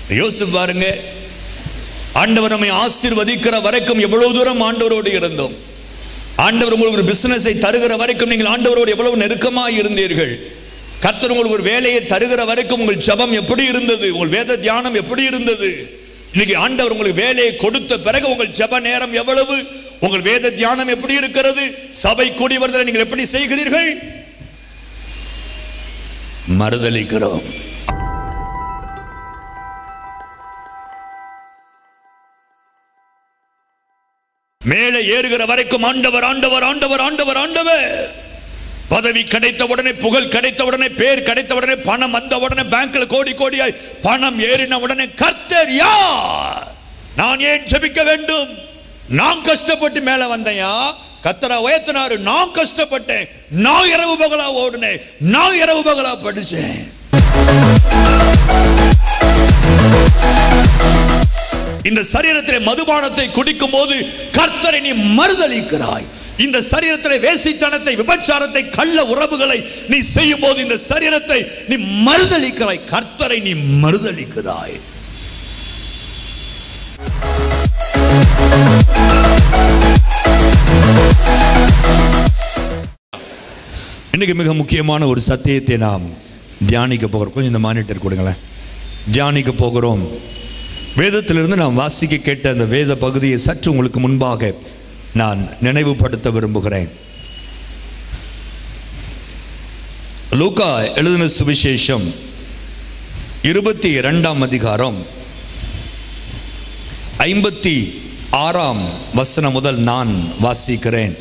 யோசிச்சு பாருங்க ஆண்டவர் நம்மை ஆசீர்வதிக்கிற வரைக்கும் எவ்வளவு தூரம் ஆண்டவரோடு இருந்தோம் ஆண்டவர் உங்களுக்கு ஒரு பிசினஸை தருகிற வரைக்கும் நீங்கள் ஆண்டவரோடு எவ்வளவு நெருக்கமாக இருந்தீர்கள் கர்த்தர் உங்களுக்கு ஒரு வேலையை தருகிற வரைக்கும் உங்கள் ஜெபம் எப்படி இருந்தது உங்கள் வேத தியானம் எப்படி இருந்தது இன்னைக்கு ஆண்டவர் உங்களுக்கு வேலையை கொடுத்த பிறகு உங்கள் ஜெப நேரம் எவ்வளவு உங்கள் வேத தியானம் எப்படி இருக்கிறது சபை கூடி வருதலை நீங்கள் எப்படி செய்கிறீர்கள் மறுதளிக்கிறோம் மேலே ஏறுகிற வரைக்கும் ஆண்டவர் ஆண்டவர் ஆண்டவர் ஆண்டவர் ஆண்டவர் பதவி கிடைத்த உடனே புகழ் கிடைத்த உடனே பேர் கிடைத்த உடனே பணம் வந்த உடனே பேங்க்ல கோடி கோடியாய் பணம் ஏறின உடனே கர்த்தர் யார் நான் ஏன் ஜெபிக்க வேண்டும் நான் கஷ்டப்பட்டு மேல வந்தையா கத்தரா உயர்த்தினாரு நான் கஷ்டப்பட்டேன் நான் இரவு பகலா ஓடுனேன் நான் இரவு பகலா படிச்சேன் இந்த சரீரத்திலே மதுபானத்தை குடிக்கும் போது கர்த்தரை நீ மறுதளிக்கிறாய் இந்த சரீரத்திலே வேசித்தனத்தை விபச்சாரத்தை கள்ள உறவுகளை நீ செய்யும் போது இந்த சரீரத்தை நீ மறுதளிக்கிறாய் கர்த்தரை நீ மறுதளிக்கிறாய் இன்னைக்கு மிக முக்கியமான ஒரு சத்தியத்தை நாம் தியானிக்க போகிறோம் கொஞ்சம் இந்த மானிட்டர் கொடுங்களேன் தியானிக்க போகிறோம் வேதத்திலிருந்து நாம் வாசிக்க கேட்ட அந்த வேத பகுதியை சற்று உங்களுக்கு முன்பாக நான் நினைவுபடுத்த விரும்புகிறேன் லூக்கா எழுதின சுவிசேஷம் இருபத்தி இரண்டாம் அதிகாரம் ஐம்பத்தி ஆறாம் வசனம் முதல் நான் வாசிக்கிறேன்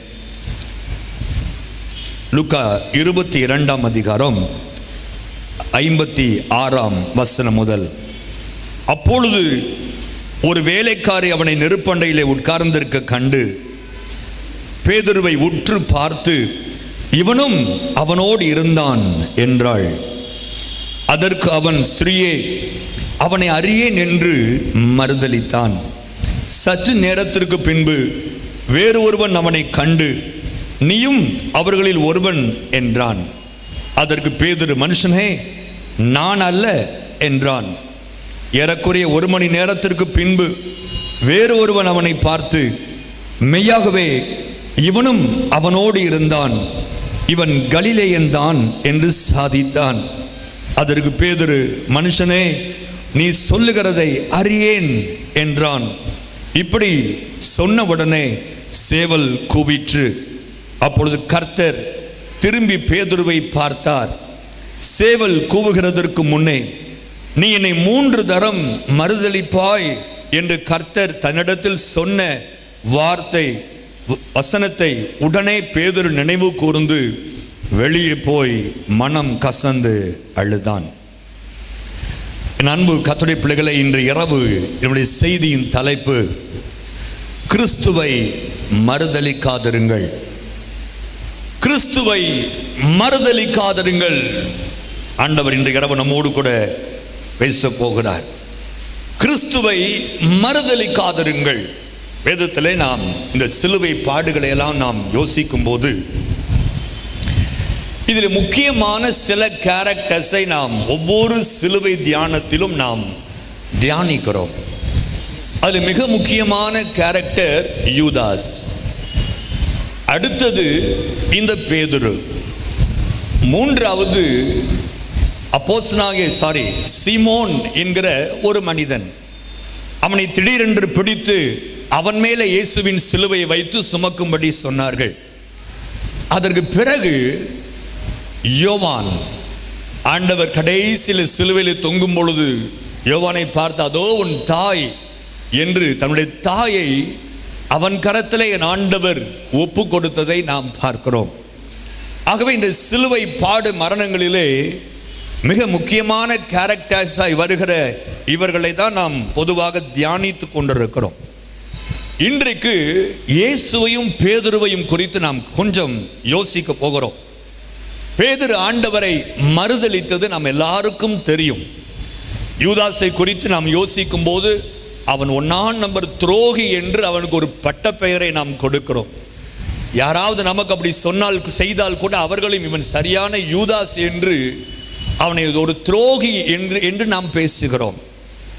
லுக்கா இருபத்தி இரண்டாம் அதிகாரம் ஐம்பத்தி ஆறாம் வசனம் முதல் அப்பொழுது ஒரு வேலைக்காரி அவனை நெருப்பண்டையிலே உட்கார்ந்திருக்க கண்டு பேதுருவை உற்று பார்த்து இவனும் அவனோடு இருந்தான் என்றாள் அதற்கு அவன் ஸ்ரீயே அவனை அறியேன் என்று மறுதலித்தான் சற்று நேரத்திற்கு பின்பு வேறு ஒருவன் அவனை கண்டு நீயும் அவர்களில் ஒருவன் என்றான் அதற்கு பேதுரு மனுஷனே நான் அல்ல என்றான் ஏறக்குறைய ஒரு மணி நேரத்திற்கு பின்பு வேறு ஒருவன் அவனை பார்த்து மெய்யாகவே இவனும் அவனோடு இருந்தான் இவன் கலிலேயன்தான் என்று சாதித்தான் அதற்கு பேதுரு மனுஷனே நீ சொல்லுகிறதை அறியேன் என்றான் இப்படி சொன்னவுடனே சேவல் கூவிற்று அப்பொழுது கர்த்தர் திரும்பி பேதுருவை பார்த்தார் சேவல் கூவுகிறதற்கு முன்னே நீ என்னை மூன்று தரம் மறுதளிப்பாய் என்று கர்த்தர் தன்னிடத்தில் சொன்ன வார்த்தை வ- வசனத்தை உடனே பேதுரு நினைவு கூர்ந்து வெளியே போய் மனம் கசந்து அழுதான் என் அன்பு கத்துடைய பிள்ளைகளை இன்று இரவு என்னுடைய செய்தியின் தலைப்பு கிறிஸ்துவை மறுதலிக்காதிருங்கள் கிறிஸ்துவை மறுதலிக்காதிருங்கள் ஆண்டவர் இன்று இரவு நம்மோடு கூட பேச போகிறார் கிறிஸ்துவை மறுதலிக்காதிருங்கள் வேதத்திலே நாம் இந்த சிலுவை பாடுகளை எல்லாம் நாம் யோசிக்கும் போது இதில் முக்கியமான சில கேரக்டர்ஸை நாம் ஒவ்வொரு சிலுவை தியானத்திலும் நாம் தியானிக்கிறோம் அதில் மிக முக்கியமான கேரக்டர் யூதாஸ் அடுத்தது இந்த பேதுரு மூன்றாவது அப்போஸ்தலனாகிய சாரி சீமோன் என்கிற ஒரு மனிதன் அவனை திடீரென்று பிடித்து அவன் மேலே இயேசுவின் சிலுவையை வைத்து சுமக்கும்படி சொன்னார்கள் அதற்கு பிறகு யோவான் ஆண்டவர் கடைசியில் சிலுவையில் தொங்கும் பொழுது யோவானை பார்த்து அதோ உன் தாய் என்று தன்னுடைய தாயை அவன் கரத்திலே என் ஆண்டவர் ஒப்பு கொடுத்ததை நாம் பார்க்கிறோம் ஆகவே இந்த சிலுவை பாடு மரணங்களிலே மிக முக்கியமான கேரக்டர்ஸாய் வருகிற இவர்களை தான் நாம் பொதுவாக தியானித்து கொண்டிருக்கிறோம் இன்றைக்கு இயேசுவையும் பேதுருவையும் குறித்து நாம் கொஞ்சம் யோசிக்க போகிறோம் பேதுரு ஆண்டவரை மறுதலித்தது நாம் எல்லாருக்கும் தெரியும் யூதாசை குறித்து நாம் யோசிக்கும் போது அவன் ஒன்னாம் நம்பர் துரோகி என்று அவனுக்கு ஒரு பட்டப்பெயரை நாம் கொடுக்கிறோம் யாராவது நமக்கு அப்படி சொன்னால் செய்தால் கூட அவர்களும் இவன் சரியான யூதாஸ் என்று அவனை ஒரு துரோகி என்று என்று நாம் பேசுகிறோம்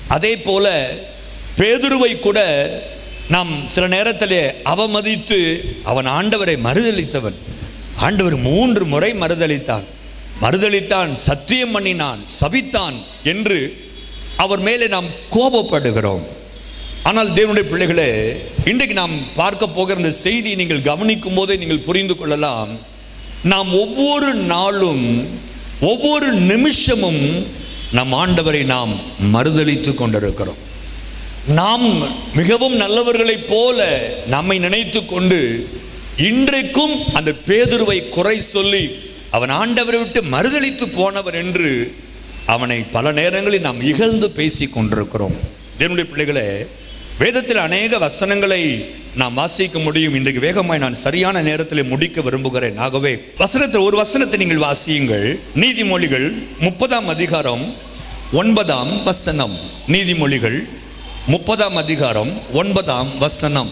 அதே போல பேதுருவை கூட நாம் சில நேரத்திலே அவமதித்து அவன் ஆண்டவரை மறுதளித்தவன் ஆண்டவர் மூன்று முறை மறுதளித்தான் மறுதளித்தான் சத்தியம் பண்ணினான் சபித்தான் என்று அவர் மேலே நாம் கோபப்படுகிறோம் ஆனால் தேவனுடைய பிள்ளைகளே இன்றைக்கு நாம் பார்க்க போகிற இந்த செய்தியை நீங்கள் கவனிக்கும் போதே நீங்கள் புரிந்து கொள்ளலாம் நாம் ஒவ்வொரு நாளும் ஒவ்வொரு நிமிஷமும் நம் ஆண்டவரை நாம் மறுதளித்து கொண்டிருக்கிறோம் நாம் மிகவும் நல்லவர்களைப் போல நம்மை நினைத்து கொண்டு இன்றைக்கும் அந்த பேதுருவை குறை சொல்லி அவன் ஆண்டவரை விட்டு மறுதளித்து போனவர் என்று அவனை பல நேரங்களில் நாம் இகழ்ந்து பேசி கொண்டிருக்கிறோம் தேவனுடைய பிள்ளைகளே வேதத்தில் அநேக வசனங்களை நாம் வாசிக்க முடியும் இன்றைக்கு வேகமாய் நான் சரியான நேரத்தில் முடிக்க விரும்புகிறேன் ஆகவே வசனத்தில் ஒரு வசனத்தை நீங்கள் வாசியுங்கள் நீதிமொழிகள் முப்பதாம் அதிகாரம் ஒன்பதாம் வசனம் நீதிமொழிகள் முப்பதாம் அதிகாரம் ஒன்பதாம் வசனம்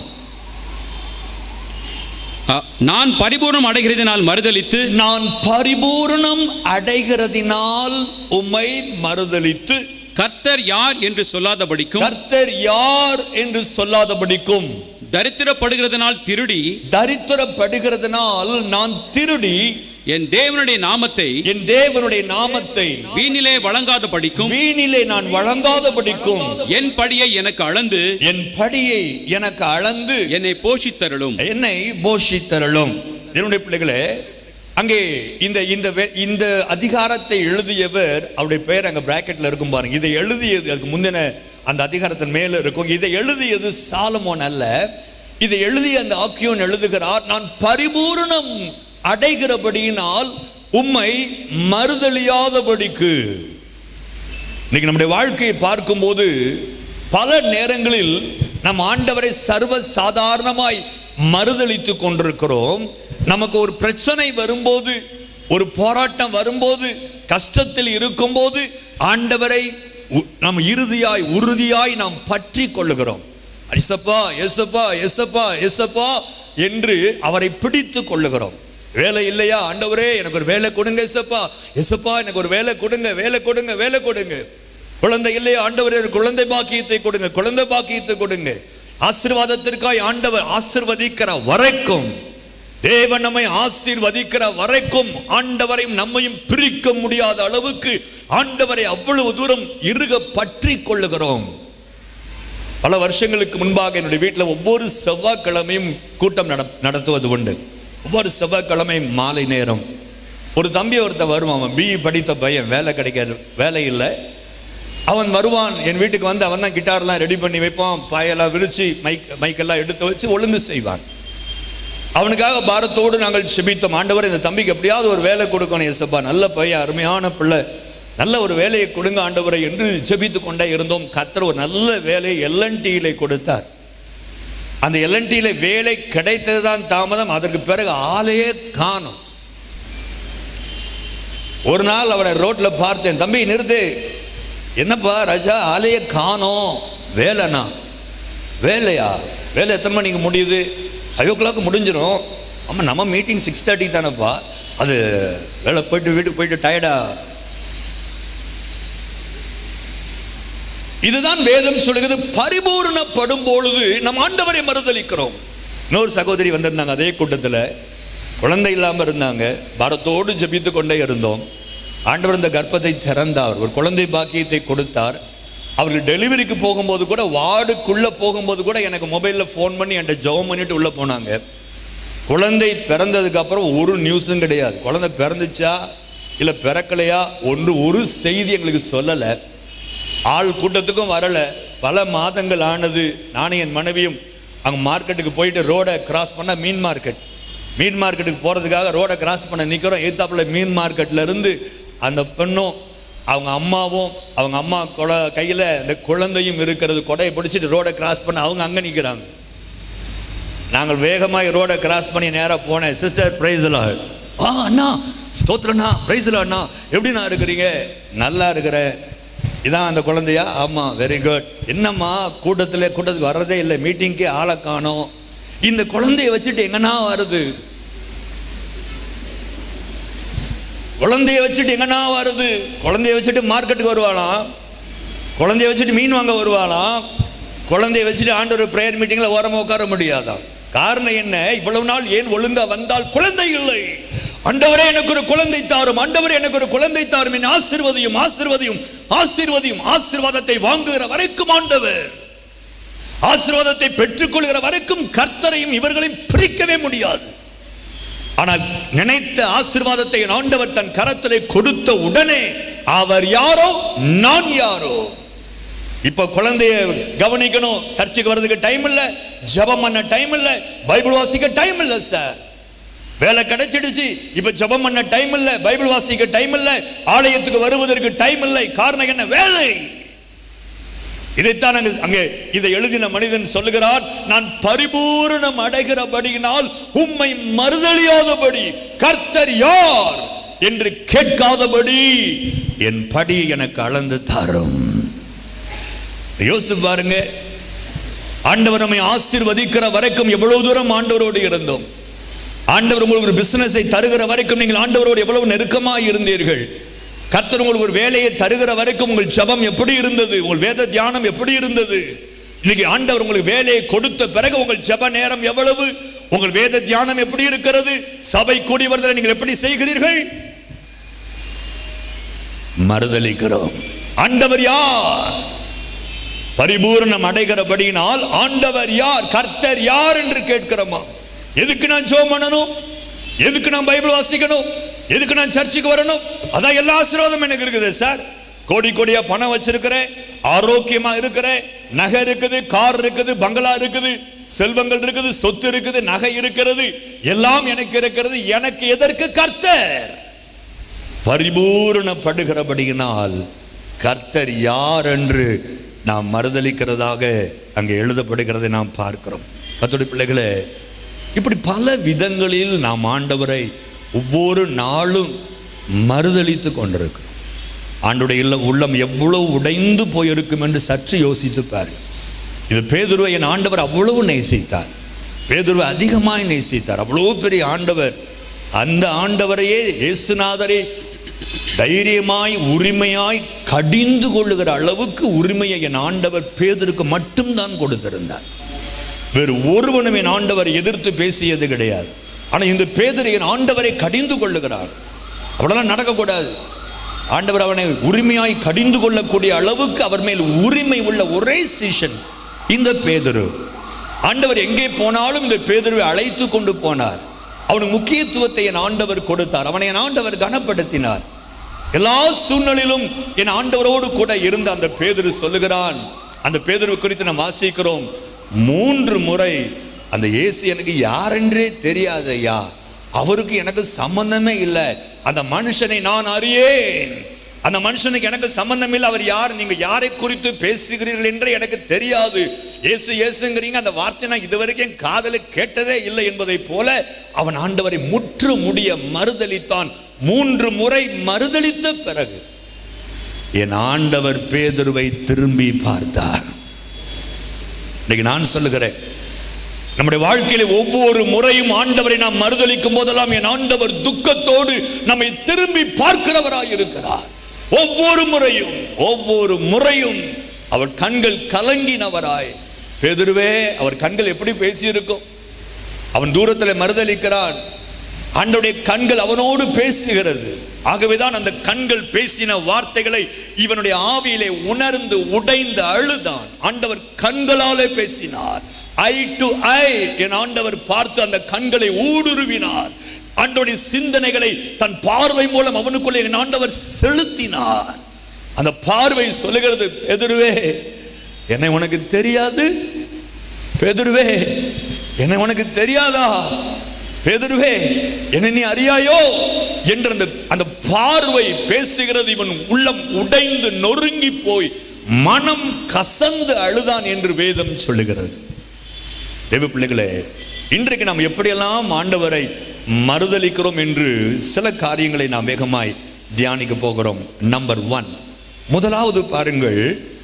அ, நான் பரிபூர்ணம் அடைகிறதினால் மறுதலித்து நான் பரிபூரணம் அடைகிறதினால் உம்மை மறுதலித்து கர்த்தர் யார் என்று சொல்லாதபடிக்கும் கர்த்தர் யார் என்று சொல்லாதபடிக்கும் தரித்திரப்படுகிறதினால் திருடி தரித்திரப்படுகிறதுனால் நான் திருடி என் தேவனுடைய நாமத்தை என் தேவனுடைய நாமத்தை வீணிலே வழங்காதபடிக்கும் வீணிலே நான் வழங்காதபடிக்கும் என் படியை எனக்கு அளந்து என் படியை எனக்கு அளந்து என்னை போஷித்தருளும் என்னை போஷித்தருளும் என்னுடைய பிள்ளைகளே அங்கே இந்த இந்த வே- இந்த அதிகாரத்தை எழுதியவர் அவருடைய பெயர் அங்க பிராக்கெட்ல இருக்கும் பாருங்க இதை எழுதியது அதுக்கு முந்தின அந்த அதிகாரத்தின் மேல இருக்கும் இதை எழுதியது சாலமோன் அல்ல இதை எழுதிய அந்த ஆக்கியோன் எழுதுகிறார் நான் பரிபூரணம் அடைகிறபடியினால் உம்மை மறுதலியாதபடிக்கு இன்னைக்கு நம்முடைய வாழ்க்கையை பார்க்கும்போது பல நேரங்களில் நம் ஆண்டவரை சர்வ சாதாரணமாய் மறுதலித்து கொண்டிருக்கிறோம் நமக்கு ஒரு பிரச்சனை வரும்போது ஒரு போராட்டம் வரும்போது கஷ்டத்தில் இருக்கும்போது ஆண்டவரை உ- நாம் இறுதியாய் உறுதியாய் நாம் பற்றி கொள்ளுகிறோம் எசப்பா எசப்பா எசப்பா எசப்பா என்று அவரை பிடித்து கொள்ளுகிறோம் வேலை இல்லையா ஆண்டவரே எனக்கு ஒரு வேலை கொடுங்க எசப்பா எசப்பா எனக்கு ஒரு வேலை கொடுங்க வேலை கொடுங்க வேலை கொடுங்க குழந்தை இல்லையா ஆண்டவரே ஒரு குழந்தை பாக்கியத்தை கொடுங்க குழந்தை பாக்கியத்தை கொடுங்க ஆசீர்வாதத்திற்காய் ஆண்டவர் ஆசீர்வதிக்கிற வரைக்கும் தேவன் நம்மை ஆசீர்வதிக்கிற வரைக்கும் ஆண்டவரையும் நம்மையும் பிரிக்க முடியாத அளவுக்கு ஆண்டவரை அவ்வளவு தூரம் இறுக பற்றி கொள்ளுகிறோம் பல வருஷங்களுக்கு முன்பாக என்னுடைய வீட்டில் ஒவ்வொரு செவ்வாய்க்கிழமையும் கூட்டம் நட நடத்துவது உண்டு ஒவ்வொரு செவ்வாய்க்கிழமையும் மாலை நேரம் ஒரு தம்பி ஒருத்தன் வருவான் அவன் பிஇ படித்த பையன் வேலை கிடைக்காது வேலை இல்லை அவன் வருவான் என் வீட்டுக்கு வந்து அவன் தான் கிட்டார்லாம் ரெடி பண்ணி வைப்பான் பாயெல்லாம் விரிச்சு மைக் மைக்கெல்லாம் எடுத்து வச்சு ஒழுங்கு செய்வான் அவனுக்காக பாரத்தோடு நாங்கள் செபித்தோம் ஆண்டவர் இந்த தம்பிக்கு எப்படியாவது ஒரு வேலை கொடுக்கணும் எசப்பா நல்ல பையன் அருமையான பிள்ளை நல்ல ஒரு வேலையை கொடுங்க ஆண்டவரை என்று செபித்து கொண்டே இருந்தோம் கத்தர் ஒரு நல்ல வேலையை எல்என்டியிலே கொடுத்தார் அந்த எல்என்டியில வேலை கிடைத்தது தான் தாமதம் அதற்கு பிறகு ஆளையே காணும் ஒரு நாள் அவனை ரோட்ல பார்த்தேன் தம்பி நிறுத்து என்னப்பா ராஜா ஆளையே காணோம் வேலைண்ணா வேலையா வேலை எத்தனை மணிக்கு முடியுது ஃபைவ் ஓ கிளாக் முடிஞ்சிடும் ஆமாம் நம்ம மீட்டிங் சிக்ஸ் தேர்ட்டி தானேப்பா அது வேலை போயிட்டு வீட்டுக்கு போயிட்டு டயர்டா இதுதான் வேதம் சொல்லுகிறது பரிபூரணப்படும் பொழுது நம் ஆண்டவரை மறுதலிக்கிறோம் இன்னொரு சகோதரி வந்திருந்தாங்க அதே கூட்டத்தில் குழந்தை இல்லாமல் இருந்தாங்க பாரத்தோடு ஜெபித்து கொண்டே இருந்தோம் ஆண்டவர் இந்த கர்ப்பத்தை திறந்தார் ஒரு குழந்தை பாக்கியத்தை கொடுத்தார் அவர்கள் டெலிவரிக்கு போகும்போது கூட வார்டுக்குள்ளே போகும்போது கூட எனக்கு மொபைலில் ஃபோன் பண்ணி என்கிட்ட ஜெபம் பண்ணிட்டு உள்ளே போனாங்க குழந்தை பிறந்ததுக்கு அப்புறம் ஒரு நியூஸும் கிடையாது குழந்தை பிறந்துச்சா இல்லை பிறக்கலையா ஒன்று ஒரு செய்தி எங்களுக்கு சொல்லலை ஆள் கூட்டத்துக்கும் வரல பல மாதங்கள் ஆனது நானும் என் மனைவியும் அங்கே மார்க்கெட்டுக்கு போயிட்டு ரோடை கிராஸ் பண்ண மீன் மார்க்கெட் மீன் மார்க்கெட்டுக்கு போகிறதுக்காக ரோடை கிராஸ் பண்ண நிற்கிறோம் எதிர்த்தாப்புல மீன் மார்க்கெட்ல இருந்து அந்த பெண்ணும் அவங்க அம்மாவும் அவங்க அம்மா கொலை கையில் அந்த குழந்தையும் இருக்கிறது கொடையை பிடிச்சிட்டு ரோடை கிராஸ் பண்ண அவங்க அங்கே நிற்கிறாங்க நாங்கள் வேகமாக ரோடை கிராஸ் பண்ணி நேராக போனேன் சிஸ்டர் பிரைஸ்லா ஆ அண்ணா ஸ்தோத்திரண்ணா பிரைஸ்லா அண்ணா எப்படிண்ணா இருக்கிறீங்க நல்லா இருக்கிறேன் இதான் அந்த குழந்தையா ஆமாம் வெரி குட் என்னம்மா கூட்டத்தில் கூட்டத்துக்கு வர்றதே இல்லை மீட்டிங்க்கே ஆளை காணோம் இந்த குழந்தைய வச்சுட்டு எங்கண்ணா வருது குழந்தைய வச்சுட்டு எங்கண்ணா வருது குழந்தைய வச்சுட்டு மார்க்கெட்டுக்கு வருவாளாம் குழந்தைய வச்சுட்டு மீன் வாங்க வருவாளாம் குழந்தைய வச்சுட்டு ஆண்டவர் பிரேயர் மீட்டிங்கில் ஓரமாக உட்கார முடியாதாம் காரணம் என்ன இவ்வளவு நாள் ஏன் ஒழுங்கா வந்தால் குழந்தை இல்லை ஆண்டவரே எனக்கு ஒரு குழந்தை தாரும் ஆண்டவரே எனக்கு ஒரு குழந்தை தாரும் என் ஆசீர்வதியும் ஆசீர்வதியும் ஆசீர்வதியும் ஆசீர்வாதத்தை வாங்குகிற வரைக்கும் ஆண்டவர் ஆசீர்வாதத்தை பெற்றுக்கொள்கிற வரைக்கும் கர்த்தரையும் இவர்களையும் பிரிக்கவே முடியாது ஆனால் நினைத்த ஆசீர்வாதத்தை என் ஆண்டவர் தன் கரத்திலே கொடுத்த உடனே அவர் யாரோ நான் யாரோ இப்ப குழந்தைய கவனிக்கணும் சர்ச்சுக்கு வர்றதுக்கு டைம் இல்ல ஜெபம் பண்ண டைம் இல்ல பைபிள் வாசிக்க டைம் இல்ல சார் வேலை கிடைச்சிடுச்சு இப்ப ஜெபம் பண்ண டைம் இல்ல பைபிள் வாசிக்க டைம் இல்ல ஆலயத்துக்கு வருவதற்கு டைம் இல்லை காரணம் என்ன வேலை இதைத்தான் அங்கு அங்கே இதை எழுதின மனிதன் சொல்லுகிறார் நான் பரிபூரணம் அடைகிறபடியினால் உம்மை மறுதலியாதபடி கர்த்தர் யார் என்று கேட்காதபடி என் படி எனக்கு அளந்து தரும் யோசிச்சு பாருங்க ஆண்டவர் நம்மை ஆசீர்வதிக்கிற வரைக்கும் எவ்வளவு தூரம் ஆண்டவரோடு இருந்தோம் ஆண்டவர் உங்களுக்கு ஒரு பிசினஸை தருகிற வரைக்கும் நீங்கள் ஆண்டவரோடு எவ்வளவு நெருக்கமாக இருந்தீர்கள் கர்த்தர் உங்களுக்கு ஒரு வேலையை தருகிற வரைக்கும் உங்கள் ஜெபம் எப்படி இருந்தது உங்கள் வேத தியானம் எப்படி இருந்தது இன்னைக்கு ஆண்டவர் உங்களுக்கு வேலையை கொடுத்த பிறகு உங்கள் ஜெப நேரம் எவ்வளவு உங்கள் வேத தியானம் எப்படி இருக்கிறது சபை கூடி வருதலை நீங்கள் எப்படி செய்கிறீர்கள் மறுதலிக்கிறோம் ஆண்டவர் யார் பரிபூரணம் அடைகிறபடியினால் ஆண்டவர் யார் கர்த்தர் யார் என்று கேட்கிறோமா எதுக்கு நான் ஜோம் பண்ணணும் எதுக்கு நான் பைபிள் வாசிக்கணும் எதுக்கு நான் சர்ச்சுக்கு வரணும் அதான் எல்லா ஆசீர்வாதம் எனக்கு இருக்குது சார் கோடி கோடியா பணம் வச்சிருக்கிறேன் ஆரோக்கியமா இருக்கிறேன் நகை இருக்குது கார் இருக்குது பங்களா இருக்குது செல்வங்கள் இருக்குது சொத்து இருக்குது நகை இருக்கிறது எல்லாம் எனக்கு இருக்கிறது எனக்கு எதற்கு கர்த்தர் பரிபூரணப்படுகிறபடியினால் கர்த்தர் யார் என்று நாம் மறுதலிக்கிறதாக அங்கே எழுதப்படுகிறதை நாம் பார்க்கிறோம் கர்த்தருடைய பிள்ளைகளே இப்படி பல விதங்களில் நாம் ஆண்டவரை ஒவ்வொரு நாளும் மறுதலித்து கொண்டிருக்கிறோம் ஆண்டுடைய இல்ல உள்ளம் எவ்வளவு உடைந்து போயிருக்கும் என்று சற்று யோசித்து பாரு இது பேதுருவை என் ஆண்டவர் அவ்வளவு நேசித்தார் பேதுருவை அதிகமாய் நேசித்தார் அவ்வளவு பெரிய ஆண்டவர் அந்த ஆண்டவரையே இயேசுநாதரே தைரியமாய் உரிமையாய் கடிந்து கொள்ளுகிற அளவுக்கு உரிமையை என் ஆண்டவர் பேதருக்கு மட்டும்தான் கொடுத்திருந்தார் வேறு ஒருவனும் என் ஆண்டவர் எதிர்த்து பேசியது கிடையாது ஆனா இந்த பேதர் என் ஆண்டவரை கடிந்து கொள்ளுகிறார் அவ்வளவு நடக்கக்கூடாது ஆண்டவர் அவனை உரிமையாய் கடிந்து கொள்ளக்கூடிய அளவுக்கு அவர் மேல் உரிமை உள்ள ஒரே சீஷன் இந்த பேதுரு ஆண்டவர் எங்கே போனாலும் இந்த பேதுருவை அழைத்து கொண்டு போனார் அவனுக்கு முக்கியத்துவத்தை என் ஆண்டவர் கொடுத்தார் அவனை என் ஆண்டவர் கனப்படுத்தினார் எல்லா சூழ்நிலையிலும் என் ஆண்டவரோடு கூட இருந்த அந்த பேதுரு சொல்லுகிறான் அந்த பேதுரு குறித்து நாம் வாசிக்கிறோம் மூன்று முறை அந்த இயேசு எனக்கு யாரென்றே தெரியாது ஐயா அவருக்கு எனக்கு சம்பந்தமே இல்லை அந்த மனுஷனை நான் அறியேன் அந்த மனுஷனுக்கு எனக்கு சம்பந்தம் இல்லை அவர் யார் நீங்க யாரை குறித்து பேசுகிறீர்கள் என்று எனக்கு தெரியாது இயேசு இயேசுங்கிறீங்க அந்த வார்த்தை நான் இதுவரைக்கும் காதல கேட்டதே இல்லை என்பதை போல அவன் ஆண்டவரை முற்று முடிய மறுதலித்தான் மூன்று முறை மறுதலித்த பிறகு என் ஆண்டவர் பேதுருவை திரும்பி பார்த்தார் இன்னைக்கு நான் சொல்லுகிறேன் நம்முடைய வாழ்க்கையில ஒவ்வொரு முறையும் ஆண்டவரை நாம் மறுதலிக்கும் போதெல்லாம் என் ஆண்டவர் துக்கத்தோடு நம்மை திரும்பி பார்க்கிறவராய் இருக்கிறார் ஒவ்வொரு முறையும் ஒவ்வொரு முறையும் அவர் கண்கள் கலங்கினவராய் பேதுருவே அவர் கண்கள் எப்படி பேசியிருக்கும் அவன் தூரத்தில் மறுதலிக்கிறான் ஆண்டவருடைய கண்கள் அவனோடு பேசுகிறது ஆகவேதான் அந்த கண்கள் பேசின வார்த்தைகளை இவனுடைய ஆவியிலே உணர்ந்து உடைந்து அழுதான் ஆண்டவர் கண்களாலே பேசினார் ஐ டு ஐ என் ஆண்டவர் பார்த்து அந்த கண்களை ஊடுருவினார் ஆண்டவருடைய சிந்தனைகளை தன் பார்வை மூலம் அவனுக்குள்ளே என் ஆண்டவர் செலுத்தினார் அந்த பார்வை சொல்லுகிறது எதிர்வே என்னை உனக்கு தெரியாது பெதுருவே என்னை உனக்கு தெரியாதா பேதுருவே என்னை நீ அறியாயோ என்ற அந்த அந்த பார்வை பேசுகிறது இவன் உள்ளம் உடைந்து நொறுங்கி போய் மனம் கசந்து அழுதான் என்று வேதம் சொல்லுகிறது தேவ பிள்ளைகளே இன்றைக்கு நாம் எப்படியெல்லாம் ஆண்டவரை மறுதலிக்கிறோம் என்று சில காரியங்களை நாம் வேகமாய் தியானிக்க போகிறோம் நம்பர் ஒன் முதலாவது பாருங்கள்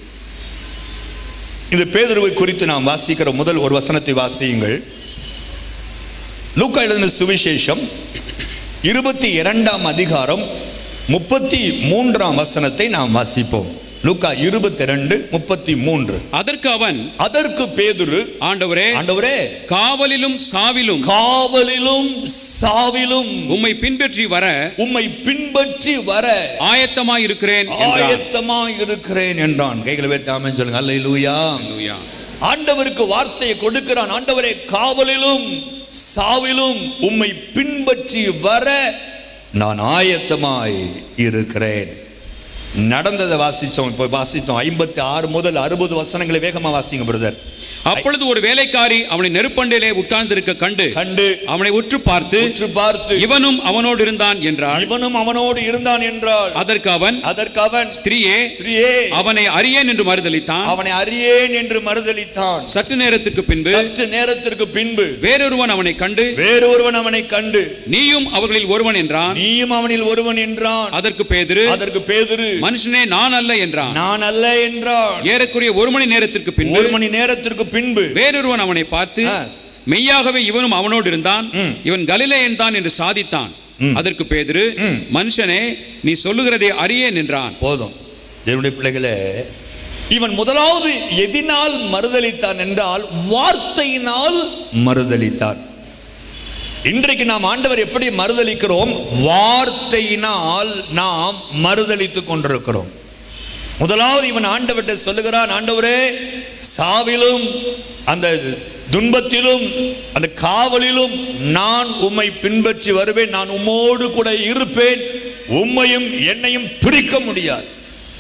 இந்த பேதுருவை குறித்து நாம் வாசிக்கிற முதல் ஒரு வசனத்தை வாசியுங்கள் லூக்கா எழுதின சுவிசேஷம் இருபத்தி இரண்டாம் அதிகாரம் முப்பத்தி மூன்றாம் வசனத்தை நாம் வாசிப்போம் லூக்கா இருபத்தி ரெண்டு முப்பத்தி மூன்று அதற்கு அவன் அதற்கு பேதுரு ஆண்டவரே ஆண்டவரே காவலிலும் சாவிலும் காவலிலும் சாவிலும் உம்மை பின்பற்றி வர உம்மை பின்பற்றி வர ஆயத்தமாய் இருக்கிறேன் என்றான். ஆயத்தமா இருக்கிறேன் என்றான் கைகளை வைத்தாம சொல்லுங்க அல்லேலூயா அல்லேலூயா. ஆண்டவருக்கு வார்த்தையை கொடுக்கிறான் ஆண்டவரே காவலிலும் சாவிலும் உம்மை பின்பற்றி வர நான் ஆயத்தமாய் இருக்கிறேன் நடந்ததை வாசிச்சோம் இப்போ வாசித்தோம் ஐம்பத்தி ஆறு முதல் அறுபது வசனங்களை வேகமா வாசிங்க பிரதர் அப்பொழுது ஒரு வேலைக்காரி அவனை நெருப்பண்டையிலே உட்கார்ந்திருக்க கண்டு கண்டு அவனை உற்று பார்த்து உற்று பார்த்து இவனும் அவனோடு இருந்தான் என்றாள் இவனும் அவனோடு இருந்தான் என்றால் அதற்கு அவன் அதற்கு அவன் ஸ்திரீயே ஸ்ரீயே அவனை அறியேன் என்று மறுதலித்தான் அவனை அறியேன் என்று மறுதலித்தான் சற்று நேரத்துக்கு பின்பு சற்று நேரத்திற்கு பின்பு வேறொருவன் அவனை கண்டு வேறொருவன் அவனை கண்டு நீயும் அவர்களில் ஒருவன் என்றான் நீயும் அவனில் ஒருவன் என்றான் அதற்கு பேதுரு அதற்கு பேதுரு மனுஷனே நான் அல்ல என்றான் நான் அல்ல என்றான் ஏறக்குறைய ஒரு மணி நேரத்திற்கு பின்பு ஒரு மணி நேரத்திற்கு பின்பு வேறொருவன் அவனை பார்த்து ஆ. மெய்யாகவே இவனும் அவனோடு இருந்தான் ம். இவன் கலிலேயன் தான் என்று சாதித்தான் ம். அதற்கு பேதுரு ம். மனுஷனே நீ சொல்லுகிறதை அறியேன் என்றான் போதும் என்னுடைய பிள்ளைகளே இவன் முதலாவது எதினால் மறுதலித்தான் என்றால் வார்த்தையினால் மறுதலித்தான் இன்றைக்கு நாம் ஆண்டவர் எப்படி மறுதலிக்கிறோம் வார்த்தையினால் நாம் மறுதலித்துக் கொண்டிருக்கிறோம் முதலாவது இவன் ஆண்டவர்கிட்ட சொல்லுகிறான் ஆண்டவரே சாவிலும் அந்த துன்பத்திலும் அந்த காவலிலும் நான் உம்மை பின்பற்றி வருவேன் நான் உம்மோடு கூட இருப்பேன் உம்மையும் என்னையும் பிரிக்க முடியாது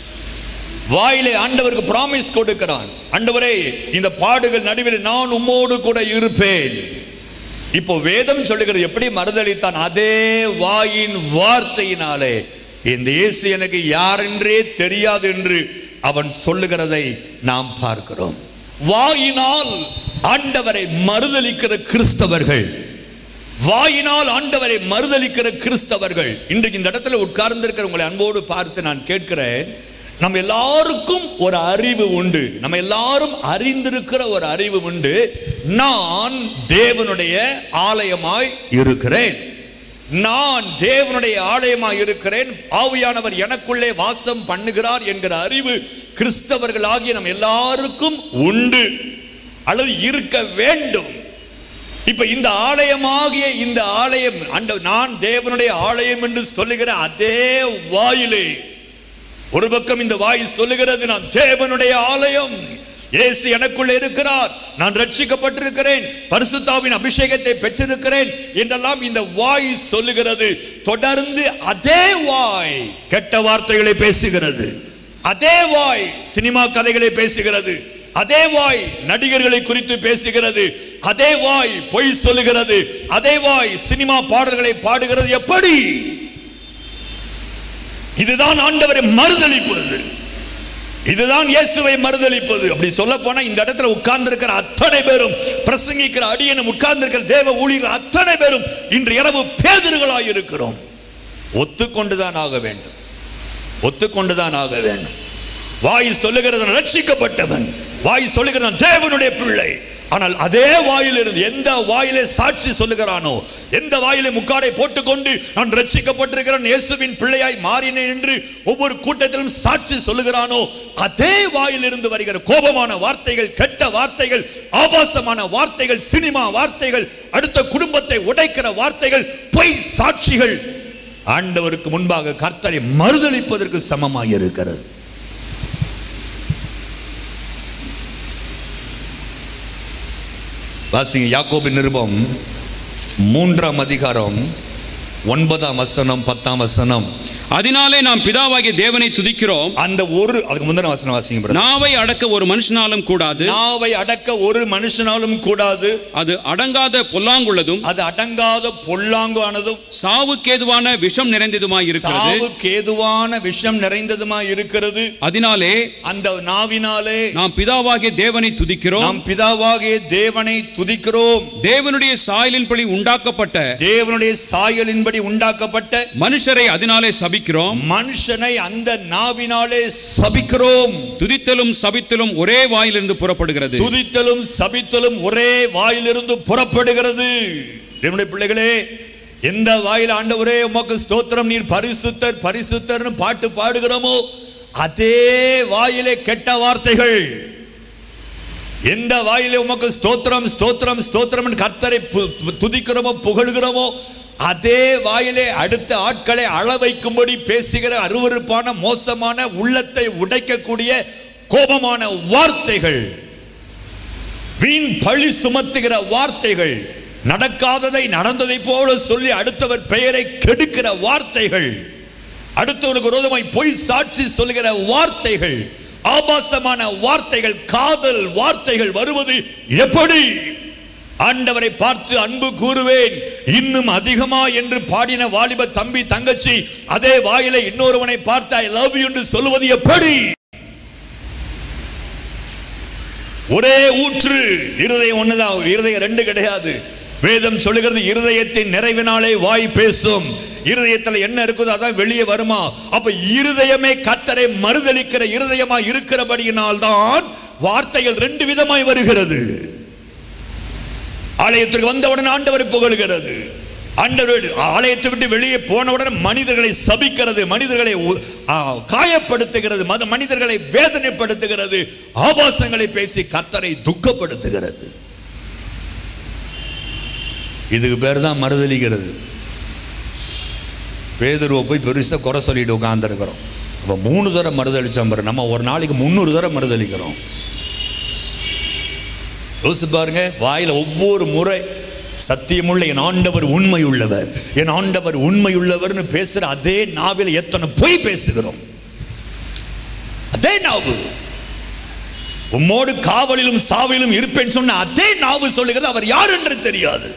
வாயிலே ஆண்டவருக்கு பிராமிஸ் கொடுக்கிறான் ஆண்டவரே இந்த பாடுகள் நடுவில் நான் உம்மோடு கூட இருப்பேன் இப்போ வேதம் சொல்லுகிறது எப்படி மறுதளித்தான் அதே வாயின் வார்த்தையினாலே இந்த இயேசு எனக்கு யார் என்றே தெரியாது என்று அவன் சொல்லுகிறதை நாம் பார்க்கிறோம் வாயினால் ஆண்டவரை மறுதலிக்கிற கிறிஸ்தவர்கள் வாயினால் ஆண்டவரை மறுதலிக்கிற கிறிஸ்தவர்கள் இன்றைக்கு இந்த இடத்துல உட்கார்ந்திருக்கிற உங்களை அன்போடு பார்த்து நான் கேட்கிறேன் நம்ம எல்லாருக்கும் ஒரு அறிவு உண்டு நம்ம எல்லாரும் அறிந்திருக்கிற ஒரு அறிவு உண்டு நான் தேவனுடைய ஆலயமாய் இருக்கிறேன் நான் தேவனுடைய ஆலயமாய் இருக்கிறேன் ஆவியானவர் எனக்குள்ளே வாசம் பண்ணுகிறார் என்கிற அறிவு கிறிஸ்தவர்களாகிய நம்ம எல்லாருக்கும் உண்டு அல்லது இருக்க வேண்டும் இப்ப இந்த ஆலயமாகிய இந்த ஆலயம் அண்ட நான் தேவனுடைய ஆலயம் என்று சொல்லுகிற அதே வாயிலே ஒரு பக்கம் இந்த வாய் சொல்லுகிறது நான் தேவனுடைய ஆலயம் இயேசு எனக்குள்ள இருக்கிறார் நான் ரட்சிக்கப்பட்டிருக்கிறேன் பரிசுத்தாவின் அபிஷேகத்தை பெற்றிருக்கிறேன் என்றெல்லாம் இந்த வாய் சொல்லுகிறது தொடர்ந்து அதே வாய் கெட்ட வார்த்தைகளை பேசுகிறது அதே வாய் சினிமா கதைகளை பேசுகிறது அதே வாய் நடிகர்களை குறித்து பேசுகிறது அதே வாய் பொய் சொல்லுகிறது அதே வாய் சினிமா பாடல்களை பாடுகிறது எப்படி இதுதான் ஆண்டவரை மறுதளிப்பது இதுதான் இயேசுவை மறுதளிப்பது அப்படி சொல்ல போனா இந்த இடத்துல உட்கார்ந்து இருக்கிற அத்தனை பேரும் பிரசங்கிக்கிற அடியனும் உட்கார்ந்து இருக்கிற தேவ ஊழியர்கள் அத்தனை பேரும் இன்று இரவு பேதர்களாய் இருக்கிறோம் ஒத்துக்கொண்டுதான் ஆக வேண்டும் ஒத்துக்கொண்டுதான் ஆக வேண்டும் வாய் சொல்லுகிறது ரட்சிக்கப்பட்டவன் வாய் சொல்லுகிறான் தேவனுடைய பிள்ளை ஆனால் அதே வாயிலிருந்து எந்த வாயிலே சாட்சி சொல்லுகிறானோ எந்த வாயிலே முக்காடை போட்டுக்கொண்டு நான் ரட்சிக்கப்பட்டிருக்கிறேன் இயேசுவின் பிள்ளையாய் மாறினேன் என்று ஒவ்வொரு கூட்டத்திலும் சாட்சி சொல்லுகிறானோ அதே வாயிலிருந்து வருகிற கோபமான வார்த்தைகள் கெட்ட வார்த்தைகள் ஆபாசமான வார்த்தைகள் சினிமா வார்த்தைகள் அடுத்த குடும்பத்தை உடைக்கிற வார்த்தைகள் பொய் சாட்சிகள் ஆண்டவருக்கு முன்பாக கர்த்தரை மறுதளிப்பதற்கு சமமாக இருக்கிறது வாசிங்க யாக்கோபின் நிருபம் மூன்றாம் அதிகாரம் ஒன்பதாம் வசனம் பத்தாம் வசனம் அதனாலே நாம் பிதாவாகிய தேவனை துதிக்கிறோம் அந்த ஒரு அதுக்கு முந்தின வசனம் வாசிங்க brother. நாவை அடக்க ஒரு மனுஷனாலும் கூடாது நாவை அடக்க ஒரு மனுஷனாலும் கூடாது அது அடங்காத பொல்லாங்குள்ளதும் அது அடங்காத பொல்லாங்கானதும் சாவுக்கேதுவான விஷம் நிறைந்ததுமாய் இருக்கிறது சாவுக்கு ஏதுவான விஷம் நிறைந்ததுமா இருக்கிறது அதனாலே அந்த நாவினாலே நாம் பிதாவாகிய தேவனை துதிக்கிறோம் நாம் பிதாவாகிய தேவனை துதிக்கிறோம் தேவனுடைய சாயலின்படி உண்டாக்கப்பட்ட தேவனுடைய சாயலின்படி உண்டாக்கப்பட்ட மனுஷரை அதனாலே சபிக்கிறோம் மனுஷனை அந்த நாவினாலே சபிக்கிறோம் துதித்தலும் சபித்தலும் ஒரே வாயிலிருந்து புறப்படுகிறது துதித்தலும் சபித்தலும் ஒரே வாயிலிருந்து புறப்படுகிறது என்னுடைய பிள்ளைகளே எந்த வாயில் ஆண்டவரே உமக்கு ஸ்தோத்திரம் நீர் பரிசுத்தர் பரிசுத்தர்னு பாட்டு பாடுகிறோமோ அதே வாயிலே கெட்ட வார்த்தைகள் எந்த வாயிலே உமக்கு ஸ்தோத்திரம் ஸ்தோத்திரம் ஸ்தோத்திரம் கர்த்தரை பு- பு- துதிக்கிறோமோ புகழ்கிறோமோ அதே வாயிலே அடுத்த ஆட்களை அள வைக்கும்படி பேசுகிற அருவருப்பான மோசமான உள்ளத்தை உடைக்கக்கூடிய கோபமான வார்த்தைகள் வீண் பழி சுமத்துகிற வார்த்தைகள் நடக்காததை நடந்ததை போல சொல்லி அடுத்தவர் பெயரை கெடுக்கிற வார்த்தைகள் அடுத்தவருக்கு விரோதமாய் பொய் சாட்சி சொல்லுகிற வார்த்தைகள் ஆபாசமான வார்த்தைகள் காதல் வார்த்தைகள் வருவது எப்படி ஆண்டவரை பார்த்து அன்பு கூறுவேன் இன்னும் அதிகமா என்று பாடின வாலிப தம்பி தங்கச்சி அதே வாயிலை இன்னொருவனை பார்த்து ஐ லவ் யூ என்று சொல்லுவது எப்படி ஒரே ஊற்று இருதயம் ஒண்ணுதான் இருதயம் ரெண்டு கிடையாது வேதம் சொல்லுகிறது இருதயத்தின் நிறைவினாலே வாய் பேசும் இருதயத்துல என்ன இருக்குதோ அதான் வெளியே வருமா அப்ப இருதயமே கத்தரை மறுதலிக்கிற இருதயமா இருக்கிறபடியினால் தான் வார்த்தைகள் ரெண்டு விதமாய் வருகிறது ஆலயத்திற்கு வந்தவுடன் ஆண்டவரை புகழ்கிறது ஆண்டவர் ஆலயத்தை விட்டு வெளியே போனவுடன் மனிதர்களை சபிக்கிறது மனிதர்களை உ- ஆ, காயப்படுத்துகிறது மத மனிதர்களை வேதனைப்படுத்துகிறது ஆபாசங்களை பேசி கர்த்தரை துக்கப்படுத்துகிறது இதுக்கு பேர் தான் மறுதலிக்கிறது பேதுருவை போய் பெருசா குறை சொல்லிட்டு உட்காந்துருக்கிறோம் அப்போ மூணு தடவை மறுதளிச்சோம் பாரு நம்ம ஒரு நாளைக்கு முந்நூறு தடவை மறுதளிக்கிறோம் யோசிச்சு பாருங்க வாயில ஒவ்வொரு முறை சத்தியமுள்ள என் ஆண்டவர் உண்மை உள்ளவர் என் ஆண்டவர் உண்மை உள்ளவர்னு பேசுற அதே நாவில் எத்தனை பொய் பேசுகிறோம் அதே நாவு உம்மோடு காவலிலும் சாவிலும் இருப்பேன் சொன்ன அதே நாவு சொல்லுகிறது அவர் யார் என்று தெரியாது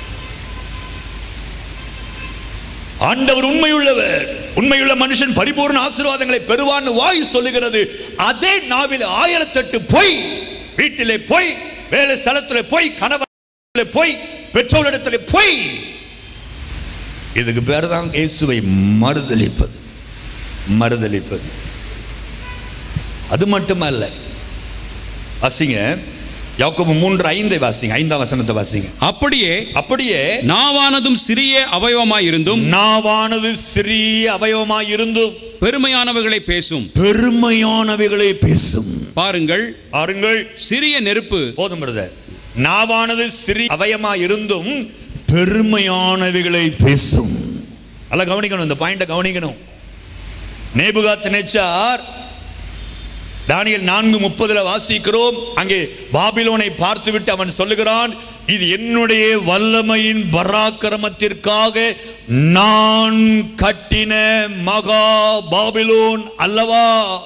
ஆண்டவர் உண்மையுள்ளவர் உண்மையுள்ள மனுஷன் பரிபூர்ண ஆசீர்வாதங்களை பெறுவான்னு வாய் சொல்லுகிறது அதே நாவில் ஆயிரத்தெட்டு பொய் வீட்டிலே பொய் வேலை ஸ்தலத்தில் பொய் கணவன் பொய் பெற்றோரிடத்தில் பொய் இதுக்கு பேர் தான் இயேசுவை மறுதலிப்பது மறுதலிப்பது அது மட்டுமல்ல வாசிங்க யாக்கோபு மூன்று ஐந்தை வாசிங்க ஐந்தாம் வசனத்தை வாசிங்க அப்படியே அப்படியே நாவானதும் சிறிய அவயவமாய் இருந்தும் நாவானது சிறிய அவயவமாய் இருந்தும் பெருமையானவைகளை பேசும் பெருமையானவைகளை பேசும் பாருங்கள் பாருங்கள் சிறிய நெருப்பு போதும் பிரதர் நாவானது சிறிய அவயமா இருந்தும் பெருமையானவைகளை பேசும் நல்லா கவனிக்கணும் இந்த பாயிண்ட கவனிக்கணும் நேபுகாத் நெச்சார் தானியல் நான்கு முப்பதுல வாசிக்கிறோம் அங்கே பாபிலோனை பார்த்துவிட்டு அவன் சொல்லுகிறான் இது என்னுடைய வல்லமையின் பராக்கிரமத்திற்காக நான் கட்டின மகா பாபிலோன் அல்லவா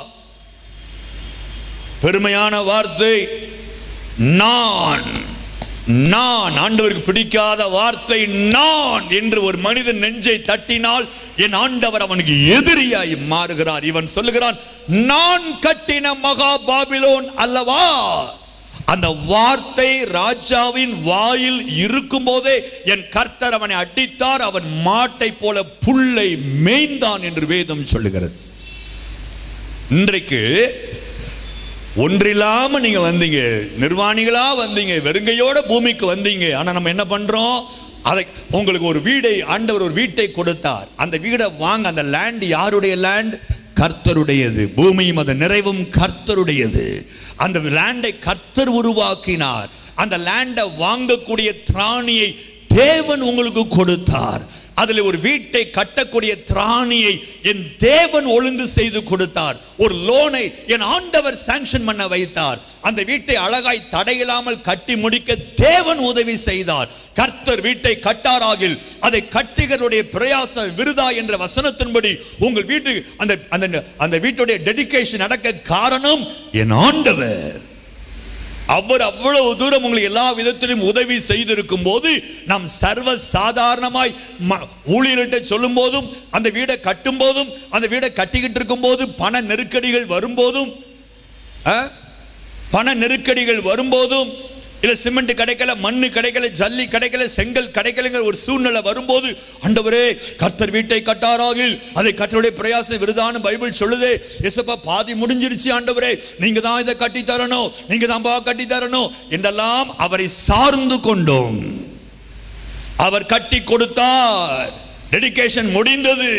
பெருமையான வார்த்தை நான் நான் ஆண்டவருக்கு பிடிக்காத வார்த்தை நான் என்று ஒரு மனிதன் நெஞ்சை தட்டினால் என் ஆண்டவர் அவனுக்கு எதிரியாய் மாறுகிறார் இவன் சொல்லுகிறான் நான் கட்டின மகா பாபிலோன் அல்லவா அந்த வார்த்தை ராஜாவின் வாயில் இருக்கும் போதே என் கர்த்தர் அவனை அடித்தார் அவன் மாட்டை போல புல்லை மேய்ந்தான் என்று வேதம் சொல்லுகிறது இன்றைக்கு ஒன்றில்லாம நீங்க வந்தீங்க நிர்வாணிகளா வந்தீங்க வெறுங்கையோட பூமிக்கு வந்தீங்க ஆனா நம்ம என்ன பண்றோம் அதை உங்களுக்கு ஒரு வீடை ஆண்டவர் ஒரு வீட்டை கொடுத்தார் அந்த வீடை வாங்க அந்த லேண்ட் யாருடைய லேண்ட் கர்த்தருடையது பூமியும் அதன் நிறைவும் கர்த்தருடையது அந்த லேண்டை கர்த்தர் உருவாக்கினார் அந்த லேண்டை வாங்கக்கூடிய திராணியை தேவன் உங்களுக்கு கொடுத்தார் அதில் ஒரு வீட்டை கட்டக்கூடிய திராணியை என் தேவன் ஒழுங்கு செய்து கொடுத்தார் ஒரு லோனை என் ஆண்டவர் சாங்ஷன் பண்ண வைத்தார் அந்த வீட்டை அழகாய் தடையில்லாமல் கட்டி முடிக்க தேவன் உதவி செய்தார் கர்த்தர் வீட்டை கட்டாராகில் அதை கட்டுகிறவருடைய பிரயாச விருதா என்ற வசனத்தின்படி உங்கள் வீட்டு அந்த அந்த அந்த வீட்டுடைய டெடிகேஷன் நடக்க காரணம் என் ஆண்டவர் அவர் அவ்வளவு தூரம் உங்களுக்கு எல்லா விதத்திலும் உதவி செய்திருக்கும் போது நாம் சர்வ சாதாரணமாய் ம- ஊழியர்கிட்ட சொல்லும் போதும் அந்த வீடை கட்டும் போதும் அந்த வீடை கட்டிக்கிட்டு இருக்கும் போது பண நெருக்கடிகள் வரும்போதும் ஆ? பண நெருக்கடிகள் வரும்போதும் இல்ல சிமெண்ட் கிடைக்கல மண்ணு கிடைக்கல ஜல்லி கிடைக்கல செங்கல் கிடைக்கலங்கிற ஒரு சூழ்நிலை வரும்போது ஆண்டவரே கர்த்தர் வீட்டை கட்டாராகில் அதை கர்த்தருடைய பிரயாசம் விருதான பைபிள் சொல்லுதே எசப்பா பாதி முடிஞ்சிருச்சு ஆண்டவரே நீங்க தான் இதை கட்டி தரணும் நீங்க தான் பா கட்டி தரணும் என்றெல்லாம் அவரை சார்ந்து கொண்டோம் அவர் கட்டி கொடுத்தார் டெடிகேஷன் முடிந்தது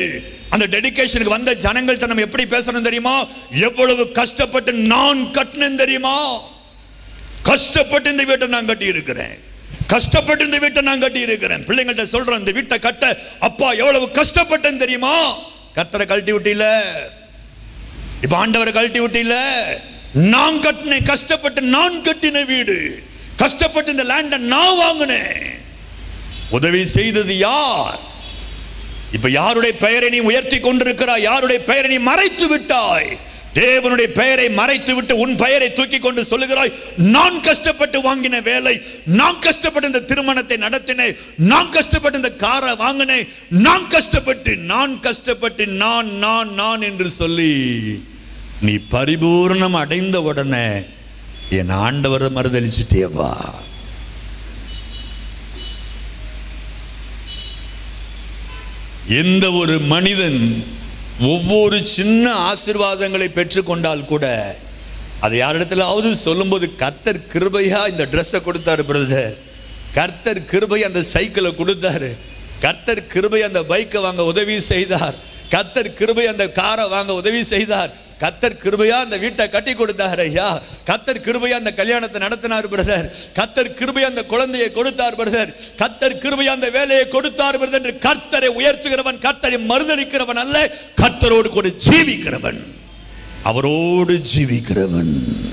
அந்த டெடிகேஷனுக்கு வந்த ஜனங்கள்ட்ட நம்ம எப்படி பேசணும் தெரியுமா எவ்வளவு கஷ்டப்பட்டு நான் கட்டினேன் தெரியுமா கஷ்டப்பட்டு இந்த வீட்டை நான் கட்டி இருக்கிறேன் கஷ்டப்பட்டு இந்த வீட்டை நான் கட்டி இருக்கிறேன் பிள்ளைங்கள்ட்ட சொல்றேன் இந்த வீட்டை கட்ட அப்பா எவ்வளவு கஷ்டப்பட்டேன் தெரியுமா கத்தரை கழட்டி விட்டில இப்ப ஆண்டவரை கழட்டி விட்டில நான் கட்டினேன் கஷ்டப்பட்டு நான் கட்டின வீடு கஷ்டப்பட்டு இந்த லேண்டை நான் வாங்கினேன் உதவி செய்தது யார் இப்ப யாருடைய பெயரை நீ உயர்த்தி கொண்டிருக்கிறாய் யாருடைய பெயரை நீ மறைத்து விட்டாய் தேவனுடைய பெயரை மறைத்து விட்டு உன் பெயரை தூக்கி கொண்டு சொல்லுகிறாய் நான் கஷ்டப்பட்டு வாங்கின வேலை நான் கஷ்டப்பட்டு இந்த திருமணத்தை நடத்தினேன் நான் கஷ்டப்பட்டு இந்த காரை வாங்கினேன் நான் கஷ்டப்பட்டு நான் கஷ்டப்பட்டு நான் நான் நான் என்று சொல்லி நீ பரிபூர்ணம் அடைந்த உடனே என் ஆண்டவரை மறுதளிச்சிட்டேவா எந்த ஒரு மனிதன் ஒவ்வொரு சின்ன ஆசீர்வாதங்களை பெற்றுக்கொண்டால் கூட அதை யாரிடத்திலாவது சொல்லும்போது கர்த்தர் கிருபையா இந்த ட்ரெஸ்ஸை கொடுத்தாரு பிரதர் கர்த்தர் கிருபை அந்த சைக்கிளை கொடுத்தாரு கர்த்தர் கிருபை அந்த பைக்கை வாங்க உதவி செய்தார் கர்த்தர் கிருபை அந்த காரை வாங்க உதவி செய்தார் கத்தர் கிருபையா அந்த வீட்டை கட்டி கொடுத்தார் ஐயா கத்தர் கிருபையா அந்த கல்யாணத்தை நடத்தினார் பிரதர் கத்தர் கிருபையா அந்த குழந்தையை கொடுத்தார் பிரதர் கத்தர் கிருபையா அந்த வேலையை கொடுத்தார் பிரதர் என்று கர்த்தரை உயர்த்துகிறவன் கர்த்தரை மறுதளிக்கிறவன் அல்ல கர்த்தரோடு கூட ஜீவிக்கிறவன் அவரோடு ஜீவிக்கிறவன்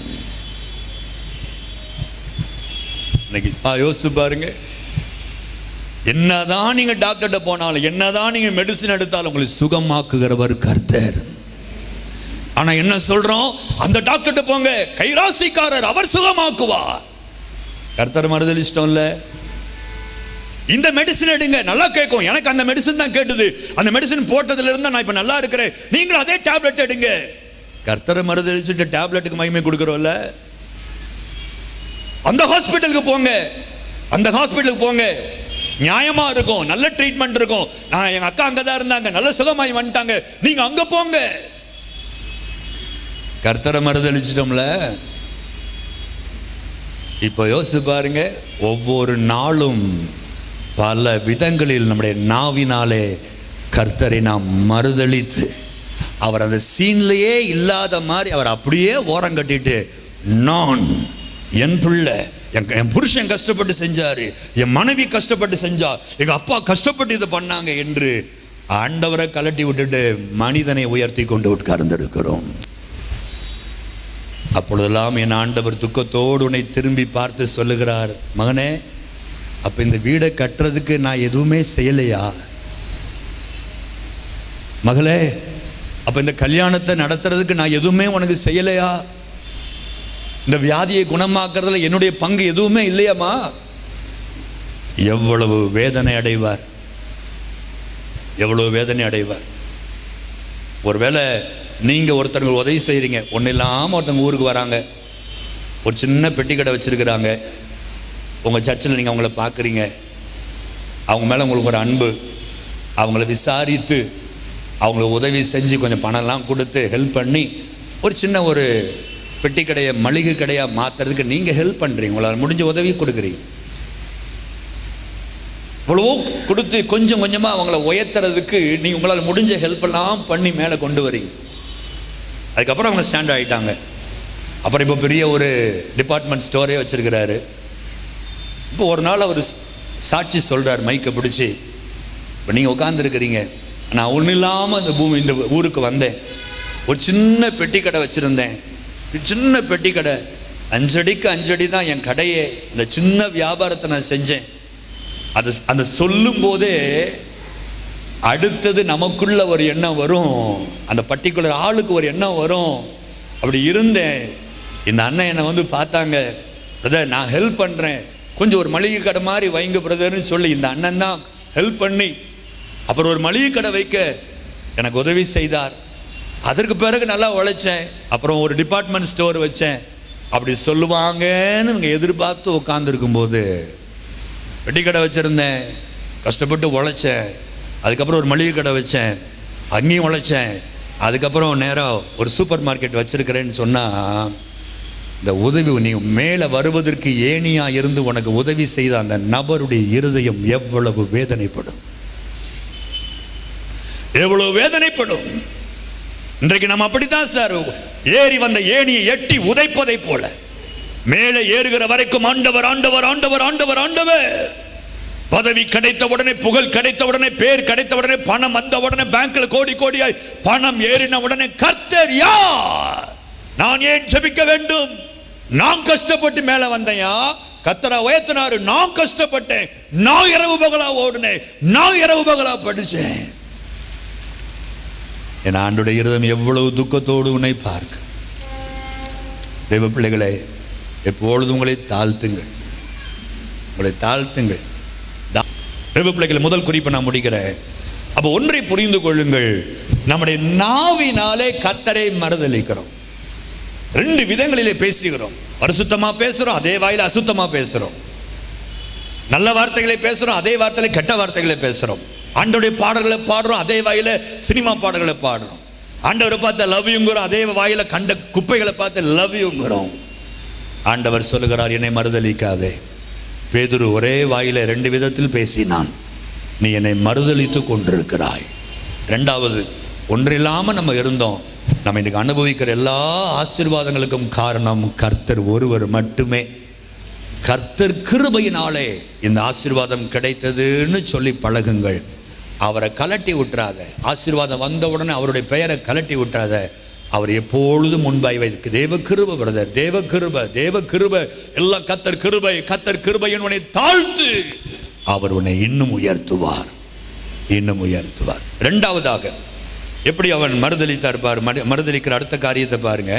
இன்னைக்கு ஆ, யோசிச்சு பாருங்க என்னதான் நீங்க டாக்டர்கிட்ட போனாலும் என்னதான் நீங்க மெடிசின் எடுத்தாலும் உங்களை சுகமாக்குகிறவர் கர்த்தர் ஆனா என்ன சொல்றோம் அந்த டாக்டர்கிட்ட போங்க கைராசிக்காரர் அவர் சுகமாக்குவார் கர்த்தர் மறுதலிச்சிட்டோம் இல்ல இந்த மெடிசன் எடுங்க நல்லா கேட்கும் எனக்கு அந்த மெடிசன் தான் கேட்டுது அந்த மெடிசன் போட்டதுல இருந்து நான் இப்ப நல்லா இருக்கிறேன் நீங்களும் அதே டேப்லெட் எடுங்க கர்த்தரை மறுதலிச்சுட்டு டேப்லெட்டுக்கு மகிமை கொடுக்குறோம்ல அந்த ஹாஸ்பிட்டலுக்கு போங்க அந்த ஹாஸ்பிட்டலுக்கு போங்க நியாயமா இருக்கும் நல்ல ட்ரீட்மெண்ட் இருக்கும் நான் எங்க அக்கா அங்கதான் இருந்தாங்க நல்ல சுகமாயி வந்துட்டாங்க நீங்க அங்க போங்க கர்த்தரை மறுதளிச்சிட்டோம்ல இப்போ யோசிச்சு பாருங்க ஒவ்வொரு நாளும் பல விதங்களில் நம்முடைய நாவினாலே கர்த்தரை நாம் மறுதளித்து அவர் அந்த சீன்லயே இல்லாத மாதிரி அவர் அப்படியே ஓரம் கட்டிட்டு நான் என் பிள்ளை என் என் புருஷன் கஷ்டப்பட்டு செஞ்சாரு என் மனைவி கஷ்டப்பட்டு செஞ்சா எங்க அப்பா கஷ்டப்பட்டு இதை பண்ணாங்க என்று ஆண்டவரை கலட்டி விட்டுட்டு மனிதனை உயர்த்தி கொண்டு உட்கார்ந்திருக்கிறோம் அப்பொழுதெல்லாம் என் ஆண்டவர் துக்கத்தோடு உன்னை திரும்பி பார்த்து சொல்லுகிறார் மகனே அப்ப இந்த வீடை கட்டுறதுக்கு நான் எதுவுமே செய்யலையா மகளே அப்ப இந்த கல்யாணத்தை நடத்துறதுக்கு நான் எதுவுமே உனக்கு செய்யலையா இந்த வியாதியை குணமாக்குறதுல என்னுடைய பங்கு எதுவுமே இல்லையாம்மா எவ்வளவு வேதனை அடைவார் எவ்வளவு வேதனை அடைவார் ஒருவேளை நீங்க ஒருத்தருக்கு உதவி செய்றீங்க ஒன்றும் இல்லாமல் ஒருத்தவங்க ஊருக்கு வராங்க ஒரு சின்ன பெட்டி கடை வச்சிருக்கிறாங்க உங்க சர்ச்சில் நீங்க அவங்கள பார்க்குறீங்க அவங்க மேல உங்களுக்கு ஒரு அன்பு அவங்கள விசாரித்து அவங்களுக்கு உதவி செஞ்சு கொஞ்சம் பணம்லாம் கொடுத்து ஹெல்ப் பண்ணி ஒரு சின்ன ஒரு பெட்டி கடையை மளிகை கடையாக மாற்றுறதுக்கு நீங்கள் ஹெல்ப் பண்ணுறீங்க உங்களால் முடிஞ்ச உதவி கொடுக்குறீங்க இவ்வளவோ கொடுத்து கொஞ்சம் கொஞ்சமாக அவங்கள உயர்த்துறதுக்கு நீங்கள் உங்களால் முடிஞ்ச ஹெல்ப் எல்லாம் பண்ணி மேலே கொண்டு வரீங்க அதுக்கப்புறம் அவங்க ஸ்டாண்ட் ஆகிட்டாங்க அப்புறம் இப்போ பெரிய ஒரு டிபார்ட்மெண்ட் ஸ்டோரே வச்சிருக்கிறாரு இப்போ ஒரு நாள் அவர் சாட்சி சொல்றார் மைக்கை பிடிச்சி இப்போ நீங்கள் உட்காந்துருக்கிறீங்க நான் ஒன்றும் இல்லாமல் இந்த பூமி இந்த ஊருக்கு வந்தேன் ஒரு சின்ன பெட்டி கடை வச்சுருந்தேன் சின்ன பெட்டி கடை அஞ்சடிக்கு அஞ்சடி தான் என் கடையே இந்த சின்ன வியாபாரத்தை நான் செஞ்சேன் அது அந்த சொல்லும் போதே அடுத்தது நமக்குள்ள ஒரு எண்ணம் வரும் அந்த பர்டிகுலர் ஆளுக்கு ஒரு எண்ணம் வரும் அப்படி இருந்தேன் இந்த அண்ணன் என்னை வந்து பார்த்தாங்க பிரதர் நான் ஹெல்ப் பண்ணுறேன் கொஞ்சம் ஒரு மளிகை கடை மாதிரி வைங்க பிரதர்னு சொல்லி இந்த அண்ணன் தான் ஹெல்ப் பண்ணி அப்புறம் ஒரு மளிகை கடை வைக்க எனக்கு உதவி செய்தார் அதற்கு பிறகு நல்லா உழைச்சேன் அப்புறம் ஒரு டிபார்ட்மெண்ட் ஸ்டோர் வச்சேன் அப்படி சொல்லுவாங்கன்னு இவங்க எதிர்பார்த்து உட்காந்துருக்கும் போது வெட்டி கடை வச்சுருந்தேன் கஷ்டப்பட்டு உழைச்சேன் அதுக்கப்புறம் ஒரு மளிகை கடை வச்சேன் அங்கேயும் உழைச்சேன் அதுக்கப்புறம் நேராக ஒரு சூப்பர் மார்க்கெட் வச்சிருக்கிறேன்னு சொன்னால் இந்த உதவி நீ மேலே வருவதற்கு ஏணியா இருந்து உனக்கு உதவி செய்த அந்த நபருடைய இருதயம் எவ்வளவு வேதனைப்படும் எவ்வளவு வேதனைப்படும் இன்றைக்கு நம்ம அப்படித்தான் சார் ஏறி வந்த ஏணியை எட்டி உதைப்பதை போல மேலே ஏறுகிற வரைக்கும் ஆண்டவர் ஆண்டவர் ஆண்டவர் ஆண்டவர் ஆண்டவர் பதவி கிடைத்த உடனே புகழ் கிடைத்த உடனே பேர் கிடைத்த உடனே பணம் வந்த உடனே பேங்க்ல கோடி கோடியாய் பணம் ஏறின உடனே கர்த்தர் யார் நான் ஏன் ஜெபிக்க வேண்டும் நான் கஷ்டப்பட்டு மேல வந்தையா கத்தரா உயர்த்தினாரு நான் கஷ்டப்பட்டேன் நான் இரவு பகலா ஓடினேன் நான் இரவு பகலா படிச்சேன் என் ஆண்டுடைய இருதம் எவ்வளவு துக்கத்தோடு உன்னை பார்க்க தெய்வ பிள்ளைகளே எப்பொழுது உங்களை தாழ்த்துங்கள் உங்களை தாழ்த்துங்கள் தா- தெய்வ பிள்ளைகளை முதல் குறிப்பை நான் முடிக்கிறேன் அப்போ ஒன்றை புரிந்து கொள்ளுங்கள் நம்முடைய நாவினாலே கத்தரை மறுதளிக்கிறோம் ரெண்டு விதங்களிலே பேசுகிறோம் பரிசுத்தமா பேசுறோம் அதே வாயில அசுத்தமா பேசுறோம் நல்ல வார்த்தைகளை பேசுறோம் அதே வார்த்தையில கெட்ட வார்த்தைகளை பேசுறோம் ஆண்டோடைய பாடல்களை பாடுறோம் அதே வாயில சினிமா பாடல்களை பாடுறோம் ஆண்டவரை பார்த்து லவ் யூங்கிறோம் அதே வாயில கண்ட குப்பைகளை பார்த்து லவ் யூங்கிறோம் ஆண்டவர் சொல்லுகிறார் என்னை மறுதலிக்காதே பேதுரு ஒரே வாயில ரெண்டு விதத்தில் பேசினான் நீ என்னை மறுதலித்து கொண்டிருக்கிறாய் ரெண்டாவது ஒன்றில்லாம நம்ம இருந்தோம் நம்ம இன்னைக்கு அனுபவிக்கிற எல்லா ஆசீர்வாதங்களுக்கும் காரணம் கர்த்தர் ஒருவர் மட்டுமே கர்த்தர் கிருபையினாலே இந்த ஆசீர்வாதம் கிடைத்ததுன்னு சொல்லி பழகுங்கள் அவரை கலட்டி விட்டுறாத ஆசீர்வாதம் வந்த உடனே அவருடைய பெயரை கலட்டி விட்டுறாத அவர் எப்பொழுதும் முன்பாய் வைக்கு தேவ கிருப பிரதர் தேவ கிருப தேவ கிருப எல்லாம் கத்தர் கிருபை கத்தர் கிருபை உன்னை தாழ்த்து அவர் உன்னை இன்னும் உயர்த்துவார் இன்னும் உயர்த்துவார் இரண்டாவதாக எப்படி அவன் மறுதளித்தார் பார் மறு- மறுதளிக்கிற அடுத்த காரியத்தை பாருங்க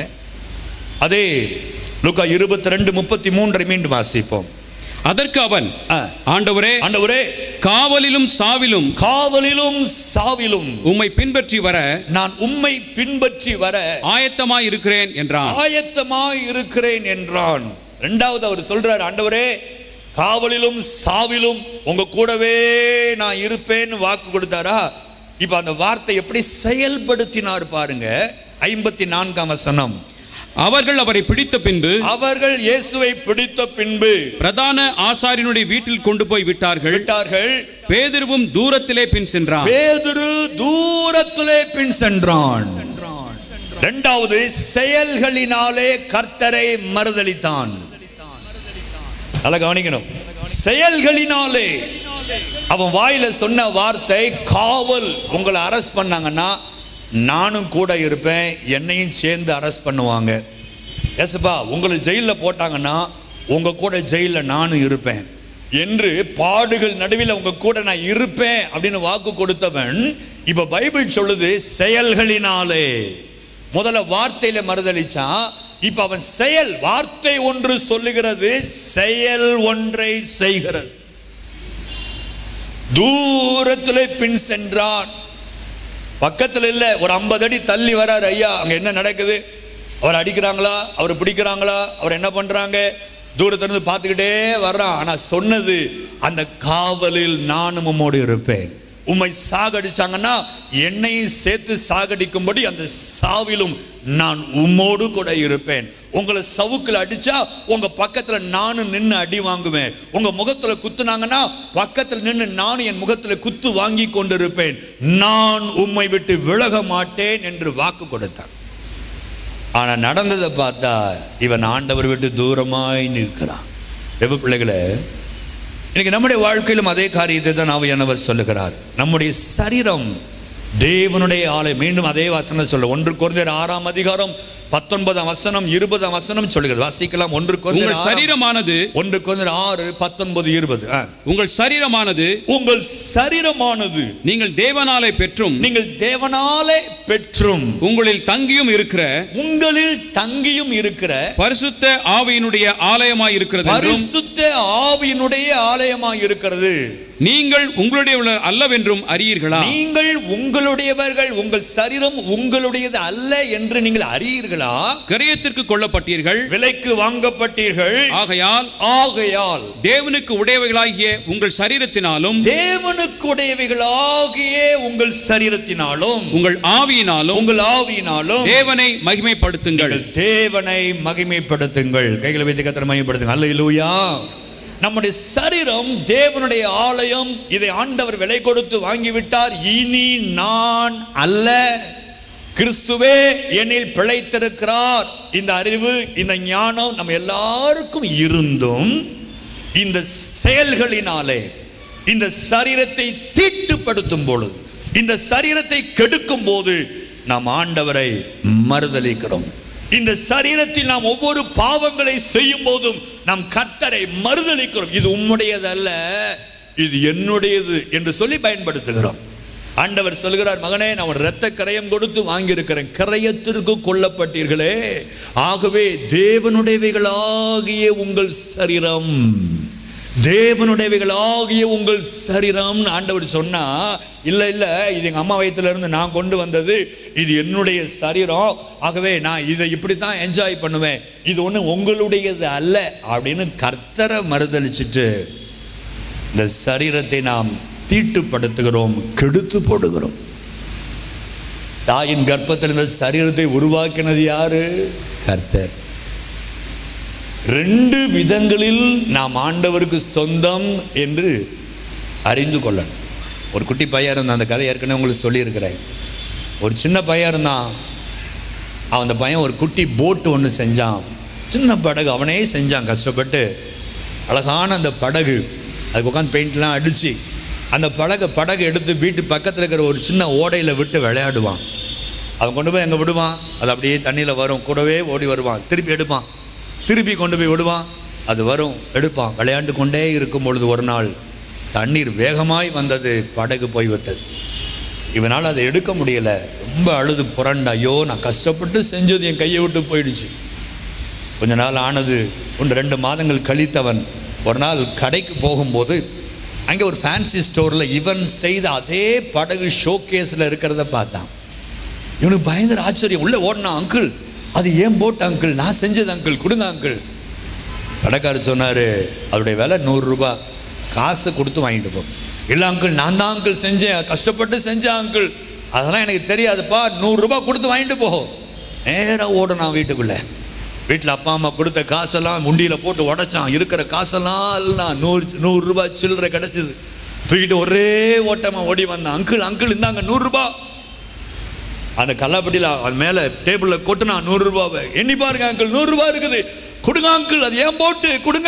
அதே லுக்கா இருபத்தி ரெண்டு முப்பத்தி மூன்றை மீண்டும் வாசிப்போம் அதற்கு அவன் ஆ. ஆண்டவரே ஆண்டவரே காவலிலும் சாவிலும் காவலிலும் சாவிலும் உம்மை பின்பற்றி வர நான் உம்மை பின்பற்றி வர ஆயத்தமாய் இருக்கிறேன் என்றான் ஆயத்தமாய் இருக்கிறேன் என்றான் ரெண்டாவது அவர் சொல்றார் ஆண்டவரே காவலிலும் சாவிலும் உங்க கூடவே நான் இருப்பேன்னு வாக்கு கொடுத்தாரா இப்ப அந்த வார்த்தை எப்படி செயல்படுத்தினார் பாருங்க ஐம்பத்தி நான்காம் வசனம் அவர்கள் அவரை பிடித்த பின்பு அவர்கள் இயேசுவை பிடித்த பின்பு பிரதான ஆசாரியனுடைய வீட்டில் கொண்டு போய் விட்டார்கள் விட்டார்கள் பேதுருவும் தூரத்திலே பின் சென்றான் பேதுரு தூரத்திலே பின் சென்றான் இரண்டாவது செயல்களினாலே கர்த்தரை மறுதளித்தான் நல்லா கவனிக்கணும் செயல்களினாலே அவன் வாயில சொன்ன வார்த்தை காவல் உங்களை அரெஸ்ட் பண்ணாங்கன்னா நானும் கூட இருப்பேன் என்னையும் சேர்ந்து அரெஸ்ட் பண்ணுவாங்க எஸ்ப்பா உங்களை ஜெயிலில் போட்டாங்கன்னா உங்க கூட ஜெயிலில் நானும் இருப்பேன் என்று பாடுகள் நடுவில் உங்க கூட நான் இருப்பேன் அப்படின்னு வாக்கு கொடுத்தவன் இப்ப பைபிள் சொல்லுது செயல்களினாலே முதல்ல வார்த்தையில மறுதளிச்சான் இப்ப அவன் செயல் வார்த்தை ஒன்று சொல்லுகிறது செயல் ஒன்றை செய்கிறது தூரத்திலே பின் சென்றான் பக்கத்துல இல்ல ஒரு ஐம்பது அடி தள்ளி வராரு ஐயா அங்க என்ன நடக்குது அவர் அடிக்கிறாங்களா அவர் பிடிக்கிறாங்களா அவர் என்ன பண்றாங்க தூரத்துல இருந்து பார்த்துக்கிட்டே வர்றான் ஆனா சொன்னது அந்த காவலில் நானும் உம்மோடு இருப்பேன் உம்மை சாகடிச்சாங்கன்னா என்னையும் சேர்த்து சாகடிக்கும்படி அந்த சாவிலும் நான் உம்மோடு கூட இருப்பேன் உங்களை சவுக்குல அடிச்சா உங்க பக்கத்துல நானும் நின்று அடி வாங்குவேன் உங்க முகத்துல குத்துனாங்கன்னா பக்கத்துல நின்று நானும் என் முகத்துல குத்து வாங்கி கொண்டிருப்பேன் நான் உம்மை விட்டு விலக மாட்டேன் என்று வாக்கு கொடுத்தான் ஆனா நடந்ததை பார்த்தா இவன் ஆண்டவர் விட்டு தூரமாய் நிற்கிறான் தேவ பிள்ளைகளே இன்னைக்கு நம்முடைய வாழ்க்கையிலும் அதே காரியத்தை தான் ஆவியானவர் சொல்லுகிறார் நம்முடைய சரீரம் தேவனுடைய ஆலை மீண்டும் அதே வசனம் சொல்ல ஒன்று குறைந்த ஆறாம் அதிகாரம் பத்தொன்பதாம் வசனம் இருபதாம் வசனம் சொல்லுகிறது வாசிக்கலாம் ஒன்று குறைந்த உங்கள் சரீரமானது ஒன்று குறைந்த ஆறு பத்தொன்பது இருபது ஆ. உங்கள் சரீரமானது உங்கள் சரீரமானது நீங்கள் தேவனாலே பெற்றும் நீங்கள் தேவனாலே பெற்றும் உங்களில் தங்கியும் இருக்கிற உங்களில் தங்கியும் இருக்கிற பரிசுத்த ஆவியினுடைய ஆலயமாய் இருக்கிறது என்றும் பரிசுத்த ஆவியினுடைய ஆலயமாய் இருக்கிறது நீங்கள் உங்களுடைய அல்லவென்றும் அறியீர்களா நீங்கள் உங்களுடையவர்கள் உங்கள் சரீரம் உங்களுடையது அல்ல என்று நீங்கள் அறியீர்களா கிரயத்திற்கு கொல்லப்பட்டீர்கள் விலைக்கு வாங்கப்பட்டீர்கள் ஆகையால் ஆகையால் தேவனுக்கு உடையவைகளாகிய உங்கள் சரீரத்தினாலும் தேவனுக்கு உடையவைகளாகிய உங்கள் சரீரத்தினாலும் உங்கள் ஆவியினாலும் உங்கள் ஆவியினாலும் தேவனை மகிமைப்படுத்துங்கள் நீங்கள் தேவனை மகிமைப்படுத்துங்கள் கைகளை வைத்து கத்திர மகிமைப்படுத்துங்க அல்லேலூயா நம்முடைய சரீரம் தேவனுடைய ஆலயம் இதை ஆண்டவர் விலை கொடுத்து வாங்கிவிட்டார் இனி நான் அல்ல கிறிஸ்துவே என்னில் பிழைத்திருக்கிறார் இந்த அறிவு இந்த ஞானம் நம்ம எல்லாருக்கும் இருந்தும் இந்த செயல்களினாலே இந்த சரீரத்தை தீட்டுப்படுத்தும் பொழுது இந்த சரீரத்தை கெடுக்கும் போது நாம் ஆண்டவரை மறுதலிக்கிறோம் இந்த சரீரத்தில் நாம் ஒவ்வொரு பாவங்களை செய்யும் போதும் நாம் கர்த்தரை மறுதலிக்கிறோம் இது உம்முடையதல்ல இது என்னுடையது என்று சொல்லி பயன்படுத்துகிறோம் ஆண்டவர் சொல்கிறார் மகனே நான் ஒரு இரத்த கரையம் கொடுத்து வாங்கியிருக்கிறேன் கரையத்திற்கு கொல்லப்பட்டீர்களே ஆகவே தேவனுடையவைகளாகிய உங்கள் சரீரம் தேவனுடையவைகளாகிய உங்கள் சரீரம் ஆண்டவர் சொன்னா இல்ல இல்ல இது எங்க அம்மா வயத்துல இருந்து நான் கொண்டு வந்தது இது என்னுடைய சரீரம் ஆகவே நான் இதை இப்படித்தான் என்ஜாய் பண்ணுவேன் இது ஒண்ணு உங்களுடையது அல்ல அப்படின்னு கர்த்தரை மறுதளிச்சுட்டு இந்த சரீரத்தை நாம் தீட்டுப்படுத்துகிறோம் கெடுத்து போடுகிறோம் தாயின் கர்ப்பத்தில் இந்த சரீரத்தை உருவாக்கினது யாரு கர்த்தர் ரெண்டு விதங்களில் நாம் ஆண்டவருக்கு சொந்தம் என்று அறிந்து கொள்ளணும் ஒரு குட்டி பையன் இருந்தான் அந்த கதை ஏற்கனவே உங்களுக்கு சொல்லியிருக்கிறேன் ஒரு சின்ன பையன் இருந்தான் அவன் அந்த பையன் ஒரு குட்டி போட்டு ஒன்று செஞ்சான் சின்ன படகு அவனே செஞ்சான் கஷ்டப்பட்டு அழகான அந்த படகு அதுக்கு உட்காந்து பெயிண்ட்லாம் அடித்து அந்த படகை படகு எடுத்து வீட்டு பக்கத்தில் இருக்கிற ஒரு சின்ன ஓடையில் விட்டு விளையாடுவான் அவன் கொண்டு போய் அங்கே விடுவான் அது அப்படியே தண்ணியில் வரும் கூடவே ஓடி வருவான் திருப்பி எடுப்பான் திருப்பி கொண்டு போய் விடுவான் அது வரும் எடுப்பான் விளையாண்டு கொண்டே இருக்கும் பொழுது ஒரு நாள் தண்ணீர் வேகமாய் வந்தது படகு போய்விட்டது இவனால் அதை எடுக்க முடியல ரொம்ப அழுது புரண்ட ஐயோ நான் கஷ்டப்பட்டு செஞ்சது என் கையை விட்டு போயிடுச்சு கொஞ்ச நாள் ஆனது ஒன்று ரெண்டு மாதங்கள் கழித்தவன் ஒரு நாள் கடைக்கு போகும்போது அங்கே ஒரு ஃபேன்சி ஸ்டோரில் இவன் செய்த அதே படகு ஷோகேஸில் இருக்கிறத பார்த்தான் இவனுக்கு பயங்கர ஆச்சரியம் உள்ள ஓடினா அங்கிள் அது ஏன் போட்டு அங்கிள் நான் செஞ்சது அங்கிள் கொடுங்க அங்கிள் கடைக்காரர் சொன்னார் அதோடைய விலை நூறுரூபா காசு கொடுத்து வாங்கிட்டு போ இல்லை அங்கிள் நான் தான் அங்கிள் செஞ்சேன் கஷ்டப்பட்டு செஞ்சேன் அங்கிள் அதெல்லாம் எனக்கு தெரியாதுப்பா நூறுரூபா கொடுத்து வாங்கிட்டு போ நேராக ஓடணும் வீட்டுக்குள்ளே வீட்டில் அப்பா அம்மா கொடுத்த காசெல்லாம் முண்டியில் போட்டு உடைச்சான் இருக்கிற காசெல்லாம் எல்லாம் நூறு நூறுரூபா சில்லறை கிடச்சிது தூக்கிட்டு ஒரே ஓட்டமாக ஓடி வந்தான் அங்கிள் அங்கிள் இந்தாங்க நூறுரூபா அந்த கல்லாப்பட்டியில் அவன் மேலே டேபிளில் கொட்டுனா நூறுரூபாவை எண்ணி பாருங்க அங்கிள் நூறுரூபா இருக்குது கொடுங்க அங்கிள் அது ஏன் போட்டு கொடுங்க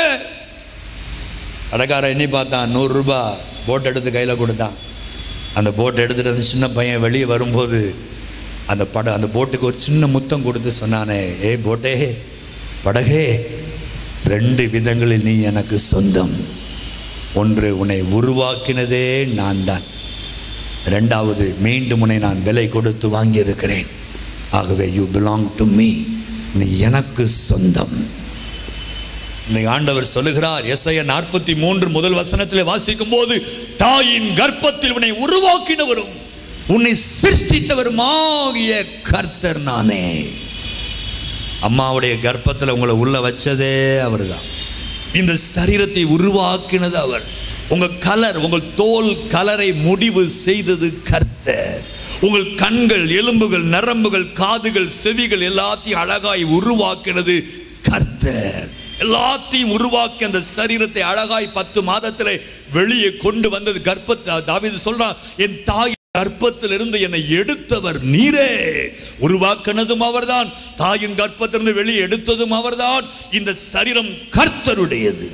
கடைக்காரன் எண்ணி பார்த்தான் நூறுரூபா போட் எடுத்து கையில் கொடுத்தான் அந்த போட்டை எடுத்துகிட்டு அந்த சின்ன பையன் வெளியே வரும்போது அந்த பட அந்த போட்டுக்கு ஒரு சின்ன முத்தம் கொடுத்து சொன்னானே ஏ போட்டே படகே ரெண்டு விதங்களில் நீ எனக்கு சொந்தம் ஒன்று உன்னை உருவாக்கினதே நான் தான் ரெண்டாவது மீண்டும் உன்னை நான் விலை கொடுத்து வாங்கியிருக்கிறேன் ஆகவே யூ பிலாங் டு மீ நீ எனக்கு சொந்தம் இன்னைக்கு ஆண்டவர் சொல்லுகிறார் எஸ்ஐய நாற்பத்தி மூன்று முதல் வசனத்தில் வாசிக்கும் போது தாயின் கர்ப்பத்தில் உன்னை உருவாக்கினவரும் உன்னை சிருஷ்டித்தவருமாகிய கர்த்தர் நானே அம்மாவுடைய கர்ப்பத்தில் உங்களை உள்ள வச்சதே அவர்தான் இந்த சரீரத்தை உருவாக்கினது அவர் உங்க கலர் உங்கள் தோல் கலரை முடிவு செய்தது கர்த்தர் உங்கள் கண்கள் எலும்புகள் நரம்புகள் காதுகள் செவிகள் எல்லாத்தையும் அழகாய் உருவாக்கினது கர்த்தர் எல்லாத்தையும் உருவாக்கி அந்த சரீரத்தை அழகாய் பத்து மாதத்தில் வெளியே கொண்டு வந்தது கர்ப்பத்தை தாவீது சொல்றான் என் தாய் கர்ப்பத்திலிருந்து என்னை எடுத்தவர் நீரே உருவாக்கினதும் அவர்தான் தாயின் கர்ப்பத்திலிருந்து வெளியே எடுத்ததும் அவர்தான் இந்த சரீரம் கர்த்தருடையது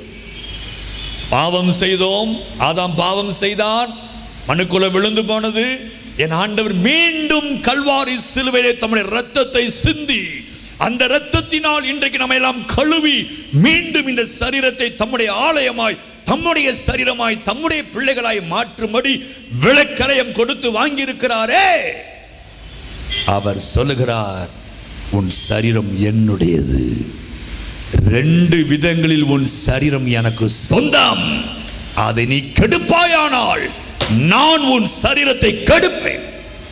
பாவம் செய்தோம் ஆதாம் பாவம் செய்தான் மனுக்குல விழுந்து போனது என் ஆண்டவர் மீண்டும் கல்வாரி சிலுவையிலே தம்முடைய ரத்தத்தை சிந்தி அந்த இரத்தத்தினால் இன்றைக்கு நம்ம எல்லாம் கழுவி மீண்டும் இந்த சரீரத்தை தம்முடைய ஆலயமாய் தம்முடைய சரீரமாய் தம்முடைய பிள்ளைகளாய் மாற்றும்படி விளக்கரையம் கொடுத்து வாங்கியிருக்கிறாரே அவர் சொல்லுகிறார் உன் சரீரம் என்னுடையது ரெண்டு விதங்களில் உன் சரீரம் எனக்கு சொந்தம் அதை நீ கெடுப்பாயானால் நான் உன் சரீரத்தை கெடுப்பேன்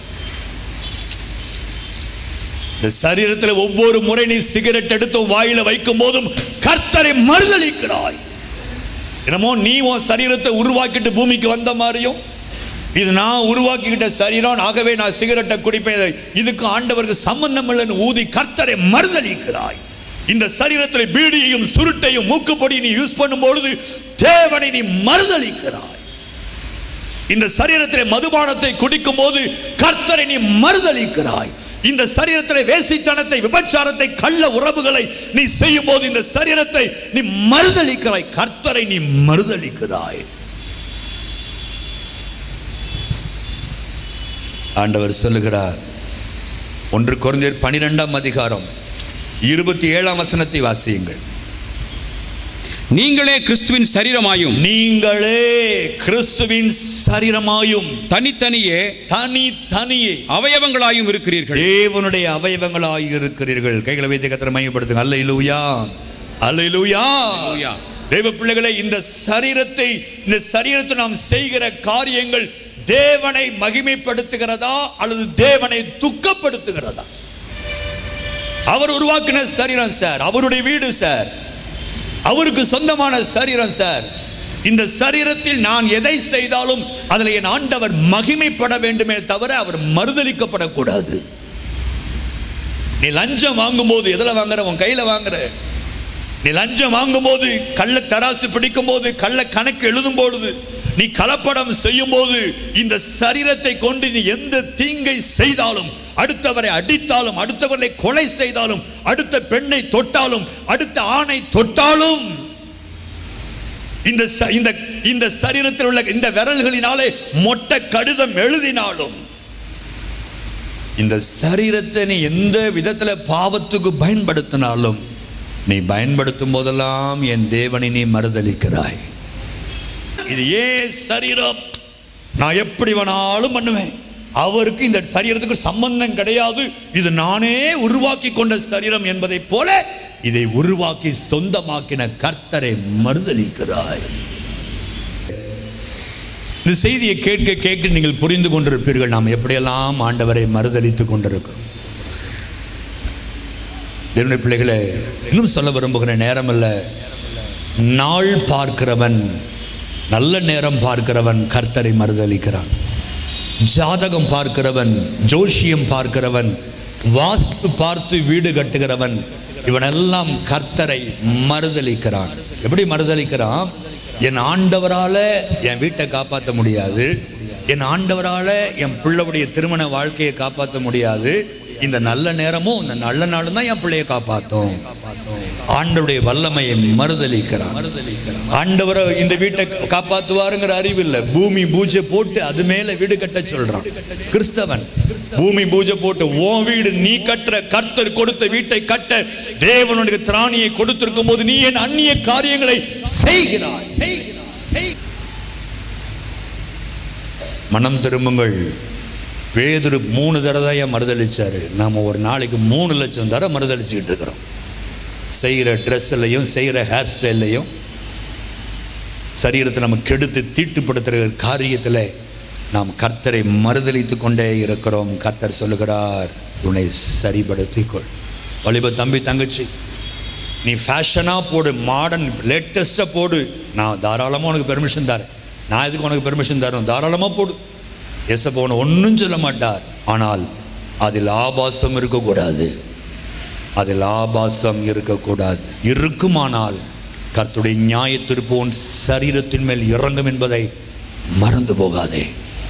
இந்த சரீரத்தில் ஒவ்வொரு முறை நீ சிகரெட் எடுத்து வாயில வைக்கும் போதும் கர்த்தரை மறுதளிக்கிறாய் என்னமோ நீ உன் சரீரத்தை உருவாக்கிட்டு பூமிக்கு வந்த மாதிரியும் இது நான் உருவாக்கிக்கிட்ட சரீரம் ஆகவே நான் சிகரெட்டை குடிப்பேன் இதுக்கு ஆண்டவருக்கு சம்பந்தம் இல்லைன்னு ஊதி கர்த்தரை மறுதளிக்கிறாய் இந்த சரீரத்தில் பீடியையும் சுருட்டையும் மூக்குப்பொடி நீ யூஸ் பண்ணும் பொழுது தேவனை நீ மறுதளிக்கிறாய் இந்த சரீரத்தில் மதுபானத்தை குடிக்கும் போது கர்த்தரை நீ மறுதளிக்கிறாய் இந்த சரீரத்தில் வேசித்தனத்தை விபச்சாரத்தை கள்ள உறவுகளை நீ செய்யும் போது இந்த சரீரத்தை நீ மறுதளிக்கிறாய் கர்த்தரை நீ மறுதளிக்கிறாய் ஆண்டவர் சொல்லுகிறார் ஒன்று குறைந்தர் பனிரெண்டாம் அதிகாரம் இருபத்தி ஏழாம் வசனத்தை வாசியுங்கள் நீங்களே கிறிஸ்துவின் சரீரமாயும் நீங்களே கிறிஸ்துவின் சரீரமாயும் தனித்தனியே தனி தனியே அவயவங்களாயும் இருக்கிறீர்கள் தேவனுடைய அவயவங்களாய் இருக்கிறீர்கள் கைகளை வைத்து கத்திர மையப்படுத்துங்க அல்ல இலுயா அல்ல இலுயா அல்லேலூயா. தேவ பிள்ளைகளை இந்த சரீரத்தை இந்த சரீரத்தை நாம் செய்கிற காரியங்கள் தேவனை மகிமைப்படுத்துகிறதா அல்லது தேவனை துக்கப்படுத்துகிறதா அவர் உருவாக்கின சரீரம் சார் அவருடைய வீடு சார் அவருக்கு சொந்தமான சரீரம் சார் இந்த சரீரத்தில் நான் எதை செய்தாலும் அதில் என் ஆண்டவர் மகிமைப்பட வேண்டுமே தவிர அவர் மறுதலிக்கப்படக்கூடாது நீ லஞ்சம் வாங்கும்போது எதில் வாங்குற உன் கையில் வாங்குற நீ லஞ்சம் வாங்கும்போது கள்ள தராசு பிடிக்கும் போது கள்ள கணக்கு எழுதும் பொழுது நீ கலப்படம் செய்யும் போது இந்த சரீரத்தை கொண்டு நீ எந்த தீங்கை செய்தாலும் அடுத்தவரை அடித்தாலும் அடுத்தவரை கொலை செய்தாலும் அடுத்த பெண்ணை தொட்டாலும் அடுத்த ஆணை தொட்டாலும் இந்த ச- இந்த இந்த சரீரத்தில் உள்ள இந்த விரல்களினாலே மொட்டை கடிதம் எழுதினாலும் இந்த சரீரத்தை நீ எந்த விதத்துல பாவத்துக்கு பயன்படுத்தினாலும் நீ பயன்படுத்தும் போதெல்லாம் என் தேவனை நீ மறுதலிக்கிறாய் இது ஏன் சரீரம் நான் எப்படி வேணாலும் பண்ணுவேன் அவருக்கு இந்த சரீரத்துக்கு சம்பந்தம் கிடையாது இது நானே உருவாக்கி கொண்ட சரீரம் என்பதைப் போல இதை உருவாக்கி சொந்தமாக்கின கர்த்தரை மறுதலிக்கிறாய் இந்த செய்தியை கேட்க கேட்க நீங்கள் புரிந்து கொண்டிருப்பீர்கள் நாம் எப்படியெல்லாம் ஆண்டவரை மறுதலித்துக் கொண்டிருக்கிறோம் தேவனுடைய பிள்ளைகளை இன்னும் சொல்ல விரும்புகிற நேரம் அல்ல நாள் பார்க்கிறவன் நல்ல நேரம் பார்க்கிறவன் கர்த்தரை மறுதலிக்கிறான் ஜாதகம் பார்க்கிறவன் ஜோஷியம் பார்க்கிறவன் வாஸ்து பார்த்து வீடு கட்டுகிறவன் இவனெல்லாம் கர்த்தரை மறுதலிக்கிறான் எப்படி மறுதலிக்கிறான் என் ஆண்டவரால என் வீட்டை காப்பாற்ற முடியாது என் ஆண்டவரால என் பிள்ளையுடைய திருமண வாழ்க்கையை காப்பாற்ற முடியாது இந்த நல்ல நேரமும் இந்த நல்ல நாளும் தான் என் பிள்ளையை காப்பாற்றும் ஆண்டவருடைய வல்லமையை மறுதலிக்கிறான் ஆண்டவரை இந்த வீட்டை காப்பாத்துவாருங்கிற அறிவு இல்லை பூமி பூஜை போட்டு அது மேல வீடு கட்ட சொல்றான் கிறிஸ்தவன் பூமி பூஜை போட்டு உன் வீடு நீ கட்டுற கர்த்தர் கொடுத்த வீட்டை கட்ட தேவனுடைய திராணியை கொடுத்திருக்கும் போது நீ என் அந்நிய காரியங்களை செய்கிறாய் செய்கிறாய், செய். மனம் திரும்புங்கள் பேதுரு மூணு தடவை தான் மறுதளிச்சாரு நாம ஒரு நாளைக்கு மூணு லட்சம் தடவை மறுதளிச்சுக்கிட்டு இருக்கிறோம் செய்கிற ட்ரெஸ்லையும் செய்கிற ஹேர் ஸ்டைல்லையும் சரீரத்தை நம்ம கெடுத்து தீட்டுப்படுத்துகிற காரியத்தில் நாம் கர்த்தரை மறுதலித்து கொண்டே இருக்கிறோம் கர்த்தர் சொல்லுகிறார் உன்னை சரிபடுத்திக்கொள் வலிப தம்பி தங்கச்சி நீ ஃபேஷனாக போடு மாடர்ன் லேட்டஸ்ட்டாக போடு நான் தாராளமாக உனக்கு பெர்மிஷன் தரேன் நான் எதுக்கு உனக்கு பெர்மிஷன் தரேன் தாராளமாக போடு எசப்ப உன ஒன்றும் சொல்ல மாட்டார் ஆனால் அதில் ஆபாசம் இருக்கக்கூடாது அதில் ஆபாசம் இருக்கக்கூடாது இருக்குமானால் கர்த்துடைய நியாய திருப்பு உன் சரீரத்தின் மேல் இறங்கும் என்பதை மறந்து போகாதே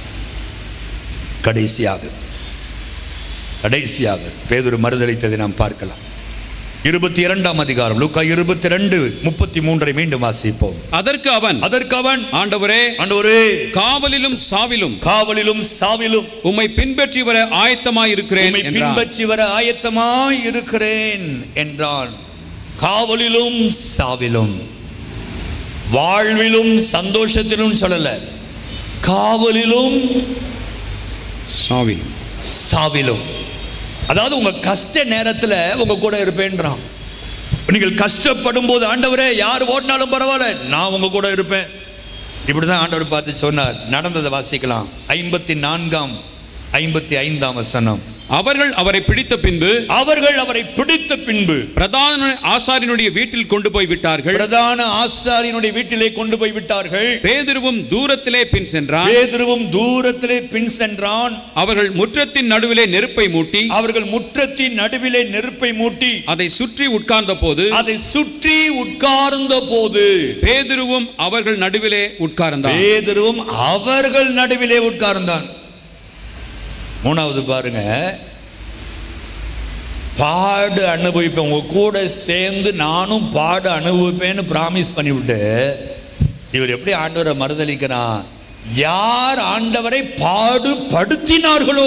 கடைசியாக கடைசியாக பேதுரு மறுதளித்ததை நாம் பார்க்கலாம் இருபத்தி இரண்டாம் அதிகாரம் லூக்கா இருபத்தி ரெண்டு முப்பத்தி மூன்றை மீண்டும் வாசிப்போம் அதற்கு அவன் அதற்கு அவன் ஆண்டவரே ஆண்டவரே காவலிலும் சாவிலும் காவலிலும் சாவிலும் உம்மை பின்பற்றி வர ஆயத்தமாய் இருக்கிறேன் உம்மை என்றான் பின்பற்றி வர ஆயத்தமாய் இருக்கிறேன் என்றான் காவலிலும் சாவிலும் வாழ்விலும் சந்தோஷத்திலும் சொல்லல காவலிலும் சாவிலும் சாவிலும் அதாவது உங்க கஷ்ட நேரத்துல உங்க கூட இருப்பேன்றான் நீங்கள் கஷ்டப்படும் போது ஆண்டவரே யார் ஓடினாலும் பரவாயில்ல நான் உங்க கூட இருப்பேன் இப்படிதான் ஆண்டவர் பார்த்து சொன்னார் நடந்ததை வாசிக்கலாம் ஐம்பத்தி நான்காம் ஐம்பத்தி ஐந்தாம் வசனம் அவர்கள் அவரை பிடித்த பின்பு அவர்கள் அவரை பிடித்த பின்பு பிரதான ஆசாரியனுடைய வீட்டில் கொண்டு போய் விட்டார்கள் பிரதான ஆசாரியனுடைய வீட்டிலே கொண்டு போய் விட்டார்கள் பேதுருவும் தூரத்திலே பின் சென்றான் பேதுருவும் தூரத்திலே பின் சென்றான் அவர்கள் முற்றத்தின் நடுவிலே நெருப்பை மூட்டி அவர்கள் முற்றத்தின் நடுவிலே நெருப்பை மூட்டி அதை சுற்றி உட்கார்ந்த போது அதை சுற்றி உட்கார்ந்த போது பேதுருவும் அவர்கள் நடுவிலே உட்கார்ந்தான் பேதுருவும் அவர்கள் நடுவிலே உட்கார்ந்தான் மூணாவது பாருங்க பாடு அனுபவிப்பேன் உங்க கூட சேர்ந்து நானும் பாடு அனுபவிப்பேன்னு பிராமிஸ் பண்ணிவிட்டு இவர் எப்படி ஆண்டவரை மறுதளிக்கிறான் யார் ஆண்டவரை பாடுபடுத்தினார்களோ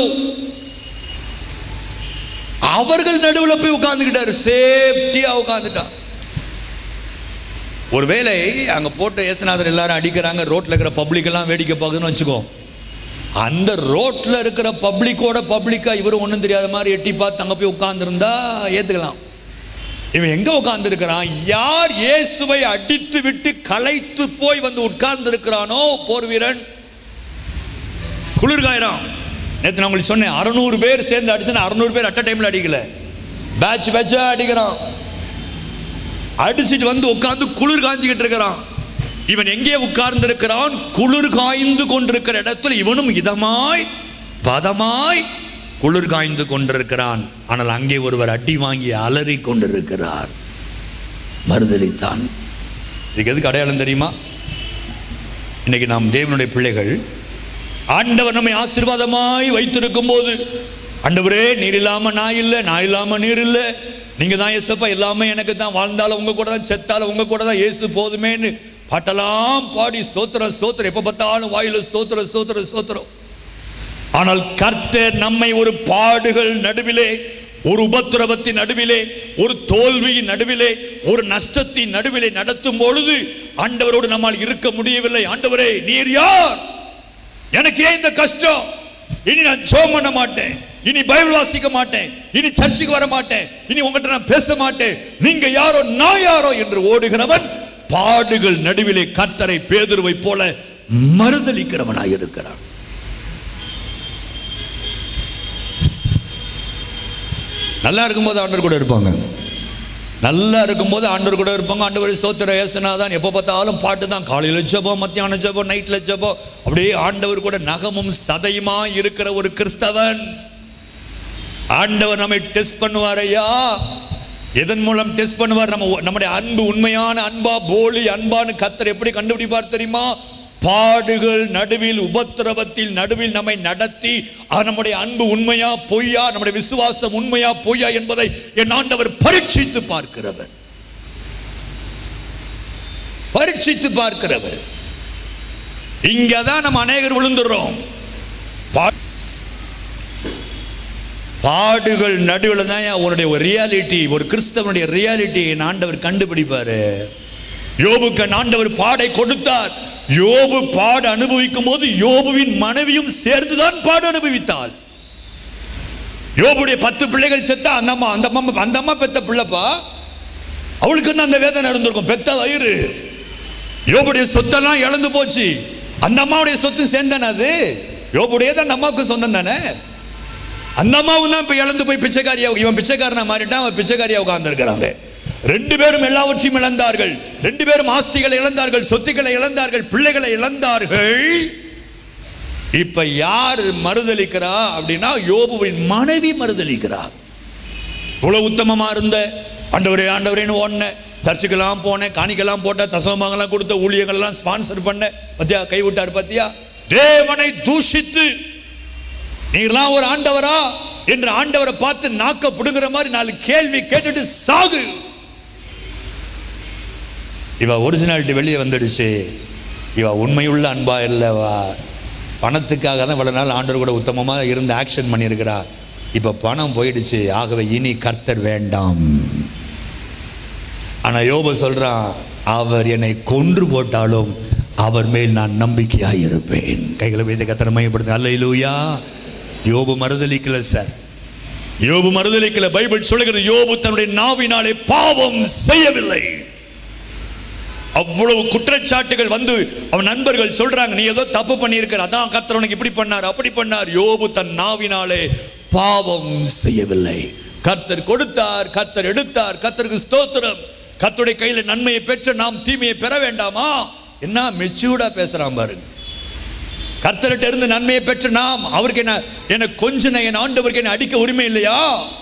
அவர்கள் நடுவில் போய் உட்கார்ந்துக்கிட்டாரு சேஃப்டியா உட்கார்ந்துட்டான் ஒருவேளை அங்க போட்ட இயேசுநாதர் எல்லாரும் அடிக்கிறாங்க ரோட்ல இருக்கிற பப்ளிக் எல்லாம் வேடிக்கை பார்க்குதுன்னு வச்சுக்கோ அந்த ரோட்ல இருக்கிற பப்ளிக்கோட பப்ளிக்கா இவரும் ஒன்றும் தெரியாத மாதிரி எட்டி பார்த்து அங்க போய் உட்கார்ந்துருந்தா ஏத்துக்கலாம் இவன் எங்க உட்கார்ந்து இருக்கிறான் யார் இயேசுவை அடித்து விட்டு களைத்து போய் வந்து உட்கார்ந்து இருக்கிறானோ போர் வீரன் குளிர்காயிரம் நேற்று நான் உங்களுக்கு சொன்னேன் அறுநூறு பேர் சேர்ந்து அடிச்சுன்னா அறுநூறு பேர் அட்ட டைம்ல அடிக்கல பேட்ச் பேட்சா அடிக்கிறான் அடிச்சிட்டு வந்து உட்கார்ந்து குளிர் காஞ்சிக்கிட்டு இருக்கிறான் இவன் எங்கே உட்கார்ந்து இருக்கிறான் குளிர் காய்ந்து கொண்டிருக்கிற இடத்துல இவனும் இதமாய் பதமாய் குளிர் காய்ந்து கொண்டிருக்கிறான் ஆனால் அங்கே ஒருவர் அடி வாங்கி அலறி கொண்டிருக்கிறார் மறுதளித்தான் இதுக்கு எதுக்கு அடையாளம் தெரியுமா இன்னைக்கு நாம் தேவனுடைய பிள்ளைகள் ஆண்டவர் நம்மை ஆசீர்வாதமாய் வைத்திருக்கும் போது ஆண்டவரே நீர் இல்லாம நான் இல்லை நான் இல்லாம நீர் இல்லை நீங்க தான் ஏசப்பா எல்லாமே எனக்கு தான் வாழ்ந்தாலும் உங்க கூட தான் செத்தாலும் உங்க கூட தான் இயேசு போதுமேன்னு பாட்டெல்லாம் பாடி ஸ்தோத்திரம் ஸ்தோத்திரம் எப்ப பார்த்தாலும் வாயில ஸ்தோத்திரம் ஸ்தோத்திரம் ஸ்தோத்திரம் ஆனால் கர்த்தர் நம்மை ஒரு பாடுகள் நடுவிலே ஒரு உபத்திரவத்தின் நடுவிலே ஒரு தோல்வியின் நடுவிலே ஒரு நஷ்டத்தின் நடுவிலே நடத்தும் பொழுது ஆண்டவரோடு நம்மால் இருக்க முடியவில்லை ஆண்டவரே நீர் யார் எனக்கு ஏன் இந்த கஷ்டம் இனி நான் ஜோம் பண்ண மாட்டேன் இனி பைபிள் வாசிக்க மாட்டேன் இனி சர்ச்சுக்கு வர மாட்டேன் இனி உங்ககிட்ட நான் பேச மாட்டேன் நீங்க யாரோ நான் யாரோ என்று ஓடுகிறவன் பாடுகள் நடுவிலே கர்த்தரை பேதுருவை போல மறுதளிக்கிறவனாய் இருக்கிறான் நல்லா இருக்கும்போது ஆண்டவர் கூட இருப்பாங்க நல்லா இருக்கும்போது ஆண்டவர் கூட இருப்பாங்க ஆண்டவர் ஸ்தோத்திர ஏசனாதான் எப்போ பார்த்தாலும் பாட்டு தான் காலையில் ஜெபம் மத்தியானம் ஜெபம் நைட்டில் ஜெபம் அப்படியே ஆண்டவர் கூட நகமும் சதையுமா இருக்கிற ஒரு கிறிஸ்தவன் ஆண்டவர் நம்மை டெஸ்ட் பண்ணுவார் ஐயா எதன் மூலம் டெஸ்ட் பண்ணுவார் நம்ம நம்முடைய அன்பு உண்மையான அன்பா போலி அன்பான்னு கத்தர் எப்படி கண்டுபிடிப்பார் தெரியுமா பாடுகள் நடுவில் உபத்திரவத்தில் நடுவில் நம்மை நடத்தி ஆ, நம்முடைய அன்பு உண்மையா பொய்யா நம்முடைய விசுவாசம் உண்மையா பொய்யா என்பதை என் ஆண்டவர் பரீட்சித்து பார்க்கிறவர் பரீட்சித்து பார்க்கிறவர் இங்கதான் நம்ம அநேகர் விழுந்துடுறோம் பா- பாடுகள் நடுவில் தான் உன்னுடைய ஒரு ரியாலிட்டி ஒரு கிறிஸ்தவனுடைய ரியாலிட்டி என் ஆண்டவர் கண்டுபிடிப்பாரு யோபுக்கு என் ஆண்டவர் பாடை கொடுத்தார் யோபு பாடு அனுபவிக்கும் போது யோபுவின் மனைவியும் சேர்ந்துதான் பாடு அனுபவித்தாள் யோபுடைய பத்து பிள்ளைகள் செத்தா அந்த அம்மா அந்த அம்மா அந்த அம்மா பெத்த பிள்ளைப்பா அவளுக்கு தான் அந்த வேதனை இருந்திருக்கும் பெத்த வயிறு யோபுடைய சொத்தெல்லாம் இழந்து போச்சு அந்த அம்மாவுடைய சொத்து சேர்ந்தானே அது யோபுடைய தான் அந்த அம்மாவுக்கு சொந்தம் தானே அந்த அம்மாவும் தான் இப்ப இழந்து போய் பிச்சைக்காரியா இவன் பிச்சைக்காரனா மாறிட்டான் அவன் பிச்சைக்காரியா உட்கார்ந்துருக்கிறாங்க ரெண்டு பேரும் எல்லாவற்றையும் இழந்தார்கள் ரெண்டு பேரும் ஆஸ்திகளை இழந்தார்கள் சொத்துக்களை இழந்தார்கள் பிள்ளைகளை இழந்தார்கள் இப்ப யார் மறுதளிக்கிறா அப்படின்னா யோபுவின் மனைவி மறுதளிக்கிறா இவ்வளவு உத்தமமா இருந்த ஆண்டவரே ஆண்டவரேன்னு ஓடின சர்ச்சுக்கெல்லாம் போனேன் காணிக்கெல்லாம் போட்ட தசமங்கள்லாம் கொடுத்த ஊழியங்கள்லாம் ஸ்பான்சர் பண்ண பத்தியா கை விட்டார் பத்தியா தேவனை தூஷித்து நீங்களாம் ஒரு ஆண்டவரா என்று ஆண்டவரை பார்த்து நாக்க புடுங்குற மாதிரி நாலு கேள்வி கேட்டுட்டு சாகு இவ ஒரிஜினாலிட்டி வெளியே வந்துடுச்சு இவ உண்மையுள்ள அன்பா இல்லவா பணத்துக்காக தான் இவ்வளவு நாள் ஆண்டவர் கூட உத்தமமா இருந்து ஆக்ஷன் பண்ணியிருக்கிறா இப்ப பணம் போயிடுச்சு ஆகவே இனி கர்த்தர் வேண்டாம் ஆனா யோபு சொல்றான் அவர் என்னை கொன்று போட்டாலும் அவர் மேல் நான் நம்பிக்கையாக இருப்பேன் கைகளை வைத்து கத்தனை மையப்படுத்த அல்லையிலூயா யோபு மறுதலிக்கல சார் யோபு மறுதலிக்கல பைபிள் சொல்லுகிறது யோபு தன்னுடைய நாவினாலே பாவம் செய்யவில்லை அவ்வளவு குற்றச்சாட்டுகள் வந்து அவன் நண்பர்கள் சொல்றாங்க நீ ஏதோ தப்பு பண்ணியிருக்கிற அதான் கர்த்தர் உனக்கு இப்படி பண்ணார் அப்படி பண்ணார் யோபு தன் நாவினாலே பாவம் செய்யவில்லை கர்த்தர் கொடுத்தார் கர்த்தர் எடுத்தார் கர்த்தருக்கு ஸ்தோத்திரம் கர்த்தருடைய கையில நன்மையை பெற்று நாம் தீமையை பெற வேண்டாமா என்ன மெச்சூர்டா பேசுறான் பாருங்க கர்த்தர்கிட்ட இருந்து நன்மையை பெற்று நாம் அவருக்கு என்ன என்ன கொஞ்சம் என் ஆண்டவருக்கு என்ன அடிக்க உரிமை இல்லையா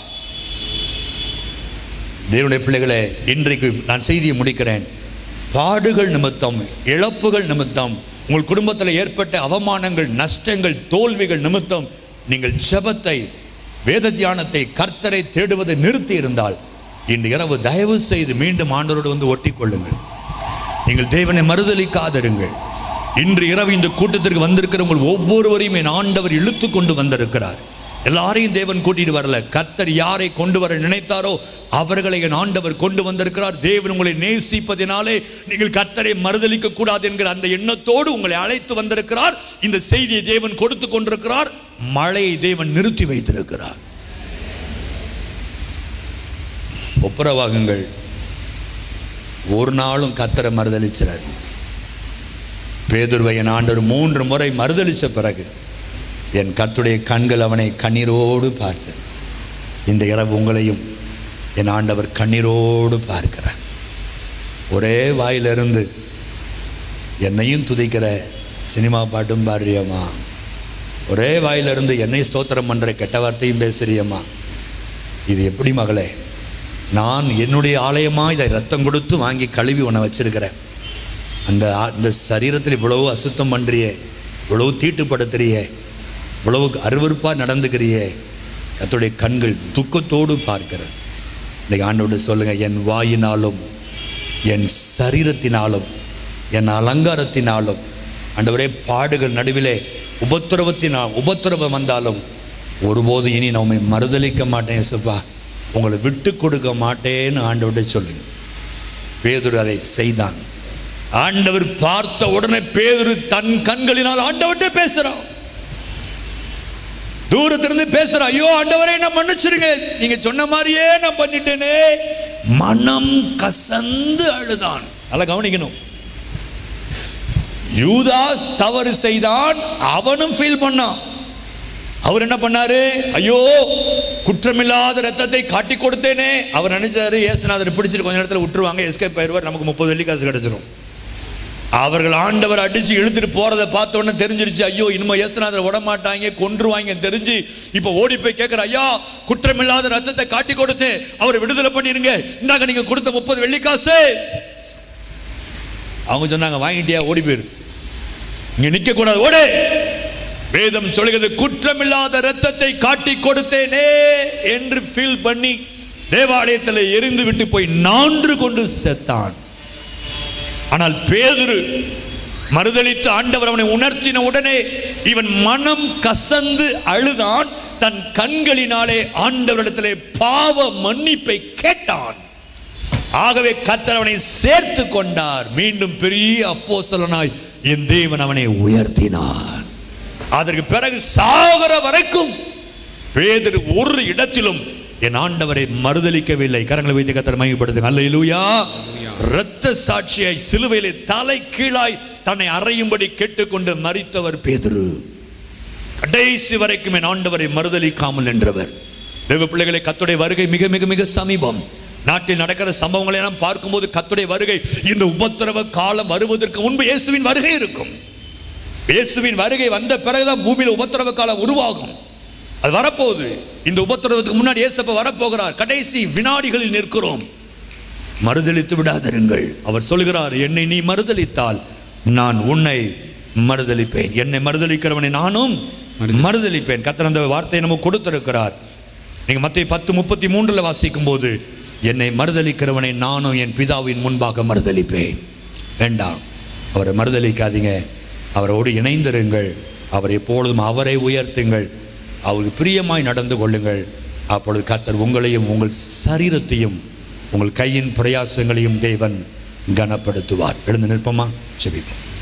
தேவனுடைய பிள்ளைகளே இன்றைக்கு நான் செய்தியை முடிக்கிறேன் பாடுகள் நிமித்தம் இழப்புகள் நிமித்தம் உங்கள் குடும்பத்தில் ஏற்பட்ட அவமானங்கள் நஷ்டங்கள் தோல்விகள் நிமித்தம் நீங்கள் ஜெபத்தை வேத தியானத்தை கர்த்தரை தேடுவதை நிறுத்தி இருந்தால் இன்று இரவு தயவு செய்து மீண்டும் ஆண்டவரோடு வந்து ஒட்டிக் கொள்ளுங்கள் நீங்கள் தேவனை மறுதலிக்காதிருங்கள் இன்று இரவு இந்த கூட்டத்திற்கு வந்திருக்கிற உங்கள் ஒவ்வொருவரையும் என் ஆண்டவர் இழுத்து கொண்டு வந்திருக்கிறார் எல்லாரையும் தேவன் கூட்டிட்டு வரல கர்த்தர் யாரை கொண்டு வர நினைத்தாரோ அவர்களை என் ஆண்டவர் கொண்டு வந்திருக்கிறார் தேவன் உங்களை நேசிப்பதினாலே நீங்கள் கர்த்தரை மறுதலிக்க கூடாது என்கிற அந்த எண்ணத்தோடு உங்களை அழைத்து வந்திருக்கிறார் இந்த செய்தியை தேவன் கொடுத்து கொண்டிருக்கிறார் மழையை தேவன் நிறுத்தி வைத்திருக்கிறார் ஒப்புரவாகுங்கள் ஒரு நாளும் கத்தரை மறுதளிச்சிறார் பேதுருவை என் ஆண்டவர் மூன்று முறை மறுதளிச்ச பிறகு என் கர்த்துடைய கண்கள் அவனை கண்ணீரோடு பார்த்து இந்த இரவு உங்களையும் என் ஆண்டவர் கண்ணீரோடு பார்க்கிறார் ஒரே வாயிலிருந்து என்னையும் துதிக்கிற சினிமா பாட்டும் பாடுறியம்மா ஒரே வாயிலிருந்து என்னை ஸ்தோத்திரம் பண்ணுற கெட்ட வார்த்தையும் பேசுறியம்மா இது எப்படி மகளே நான் என்னுடைய ஆலயமா இதை ரத்தம் கொடுத்து வாங்கி கழுவி உன்னை வச்சிருக்கிறேன் அந்த ஆ- இந்த சரீரத்தில் இவ்வளவு அசுத்தம் பண்றியே இவ்வளவு தீட்டுப்படுத்துறியே இவ்வளவு அருவருப்பாக நடந்துக்கிறியே கர்த்தருடைய கண்கள் துக்கத்தோடு பார்க்கிறது இன்னைக்கு ஆண்டோடு சொல்லுங்க என் வாயினாலும் என் சரீரத்தினாலும் என் அலங்காரத்தினாலும் ஆண்டவரே பாடுகள் நடுவிலே உபத்திரவத்தினால் உபத்திரவம் வந்தாலும் ஒருபோது இனி நான் உம்மை மறுதலிக்க மாட்டேன் இயேசுப்பா உங்களை விட்டு கொடுக்க மாட்டேன்னு ஆண்டவர்கிட்ட சொல்லுங்க பேதுரு அதை செய்தான் ஆண்டவர் பார்த்த உடனே பேதுரு தன் கண்களினால் ஆண்டவர்கிட்ட பேசுறான் தூரத்திலிருந்து பேசுறான் ஐயோ ஆண்டவரே நான் மன்னிச்சிருங்க நீங்க சொன்ன மாதிரியே நான் பண்ணிட்டேனே மனம் கசந்து அழுதான் நல்லா கவனிக்கணும் யூதாஸ் தவறு செய்தான் அவனும் ஃபீல் பண்ணான் அவர் என்ன பண்ணாரு ஐயோ குற்றமில்லாத ரத்தத்தை காட்டி கொடுத்தேனே அவர் நினைச்சாரு ஏசுநாதர் பிடிச்சிட்டு கொஞ்ச நேரத்தில் விட்டுருவாங்க எஸ்கேப் ஆயிடுவார் நமக்கு முப்பது வெள்ளி காசு கிடைச்சிரும் அவர்கள் ஆண்டவர் அடிச்சு இழுத்துட்டு போறதை பார்த்த உடனே தெரிஞ்சிருச்சு ஐயோ இனிமே இயேசுநாதர் விட மாட்டாங்க கொன்றுவாங்க தெரிஞ்சு இப்போ ஓடி போய் கேட்கிற ஐயா குற்றமில்லாத ரத்தத்தை காட்டி கொடுத்து அவரை விடுதலை பண்ணிருங்க இந்தாங்க நீங்க கொடுத்த முப்பது வெள்ளிக்காசு அவங்க சொன்னாங்க வாங்கிட்டியா ஓடி போயிரு இங்க நிக்க கூடாது ஓடு வேதம் சொல்கிறது குற்றமில்லாத ரத்தத்தை காட்டி கொடுத்தேனே என்று ஃபீல் பண்ணி தேவாலயத்தில் எரிந்து விட்டு போய் நான்று கொண்டு செத்தான் ஆனால் பேதுரு மறுதலித்து ஆண்டவர் அவனை உணர்த்தின உடனே இவன் மனம் கசந்து அழுதான் தன் கண்களினாலே ஆண்டவரிடத்திலே பாவ மன்னிப்பை கேட்டான் ஆகவே கர்த்தர் அவனை சேர்த்து கொண்டார் மீண்டும் பெரிய அப்போஸ்தலனாய் என் தேவன் அவனை உயர்த்தினார் அதற்கு பிறகு சாகர வரைக்கும் பேதர் ஒரு இடத்திலும் என் ஆண்டவரை மறுதலிக்கவில்லை கரங்களை வைத்து கத்தர் மையப்படுத்துங்க அல்லேலூயா இரத்த சாட்சியாய் சிலுவையிலே தலை கீழாய் தன்னை அறையும்படி கேட்டுக்கொண்டு மரித்தவர் பேதுரு கடைசி வரைக்கும் என் ஆண்டவரை மறுதலிக்காமல் நின்றவர் தேவ பிள்ளைகளை கத்துடைய வருகை மிக மிக மிக சமீபம் நாட்டில் நடக்கிற சம்பவங்களை எல்லாம் பார்க்கும்போது கத்துடைய வருகை இந்த உபத்திரவ காலம் வருவதற்கு முன்பு இயேசுவின் வருகை இருக்கும் இயேசுவின் வருகை வந்த பிறகுதான் பூமியில் உபத்திரவ காலம் உருவாகும் அது வரப்போகுது இந்த உபத்திரவத்துக்கு முன்னாடி இயேசப்ப வரப்போகிறார் கடைசி வினாடிகளில் நிற்கிறோம் மறுதலித்து விடாதிருங்கள் அவர் சொல்கிறார் என்னை நீ மறுதலித்தால் நான் உன்னை மறுதலிப்பேன் என்னை மறுதலிக்கிறவனை நானும் மறுதலிப்பேன் கத்தர் அந்த வார்த்தையை நமக்கு கொடுத்திருக்கிறார் நீங்க மத்திய பத்து முப்பத்தி மூன்றுல வாசிக்கும் போது என்னை மறுதலிக்கிறவனை நானும் என் பிதாவின் முன்பாக மறுதலிப்பேன் வேண்டாம் அவரை மறுதலிக்காதீங்க அவரோடு இணைந்திருங்கள் அவர் எப்பொழுதும் அவரை உயர்த்துங்கள் அவருக்கு பிரியமாய் நடந்து கொள்ளுங்கள் அப்பொழுது கர்த்தர் உங்களையும் உங்கள் சரீரத்தையும் உங்கள் கையின் பிரயாசங்களையும் தேவன் கனப்படுத்துவார் எழுந்து நிற்போமா செபிப்போம்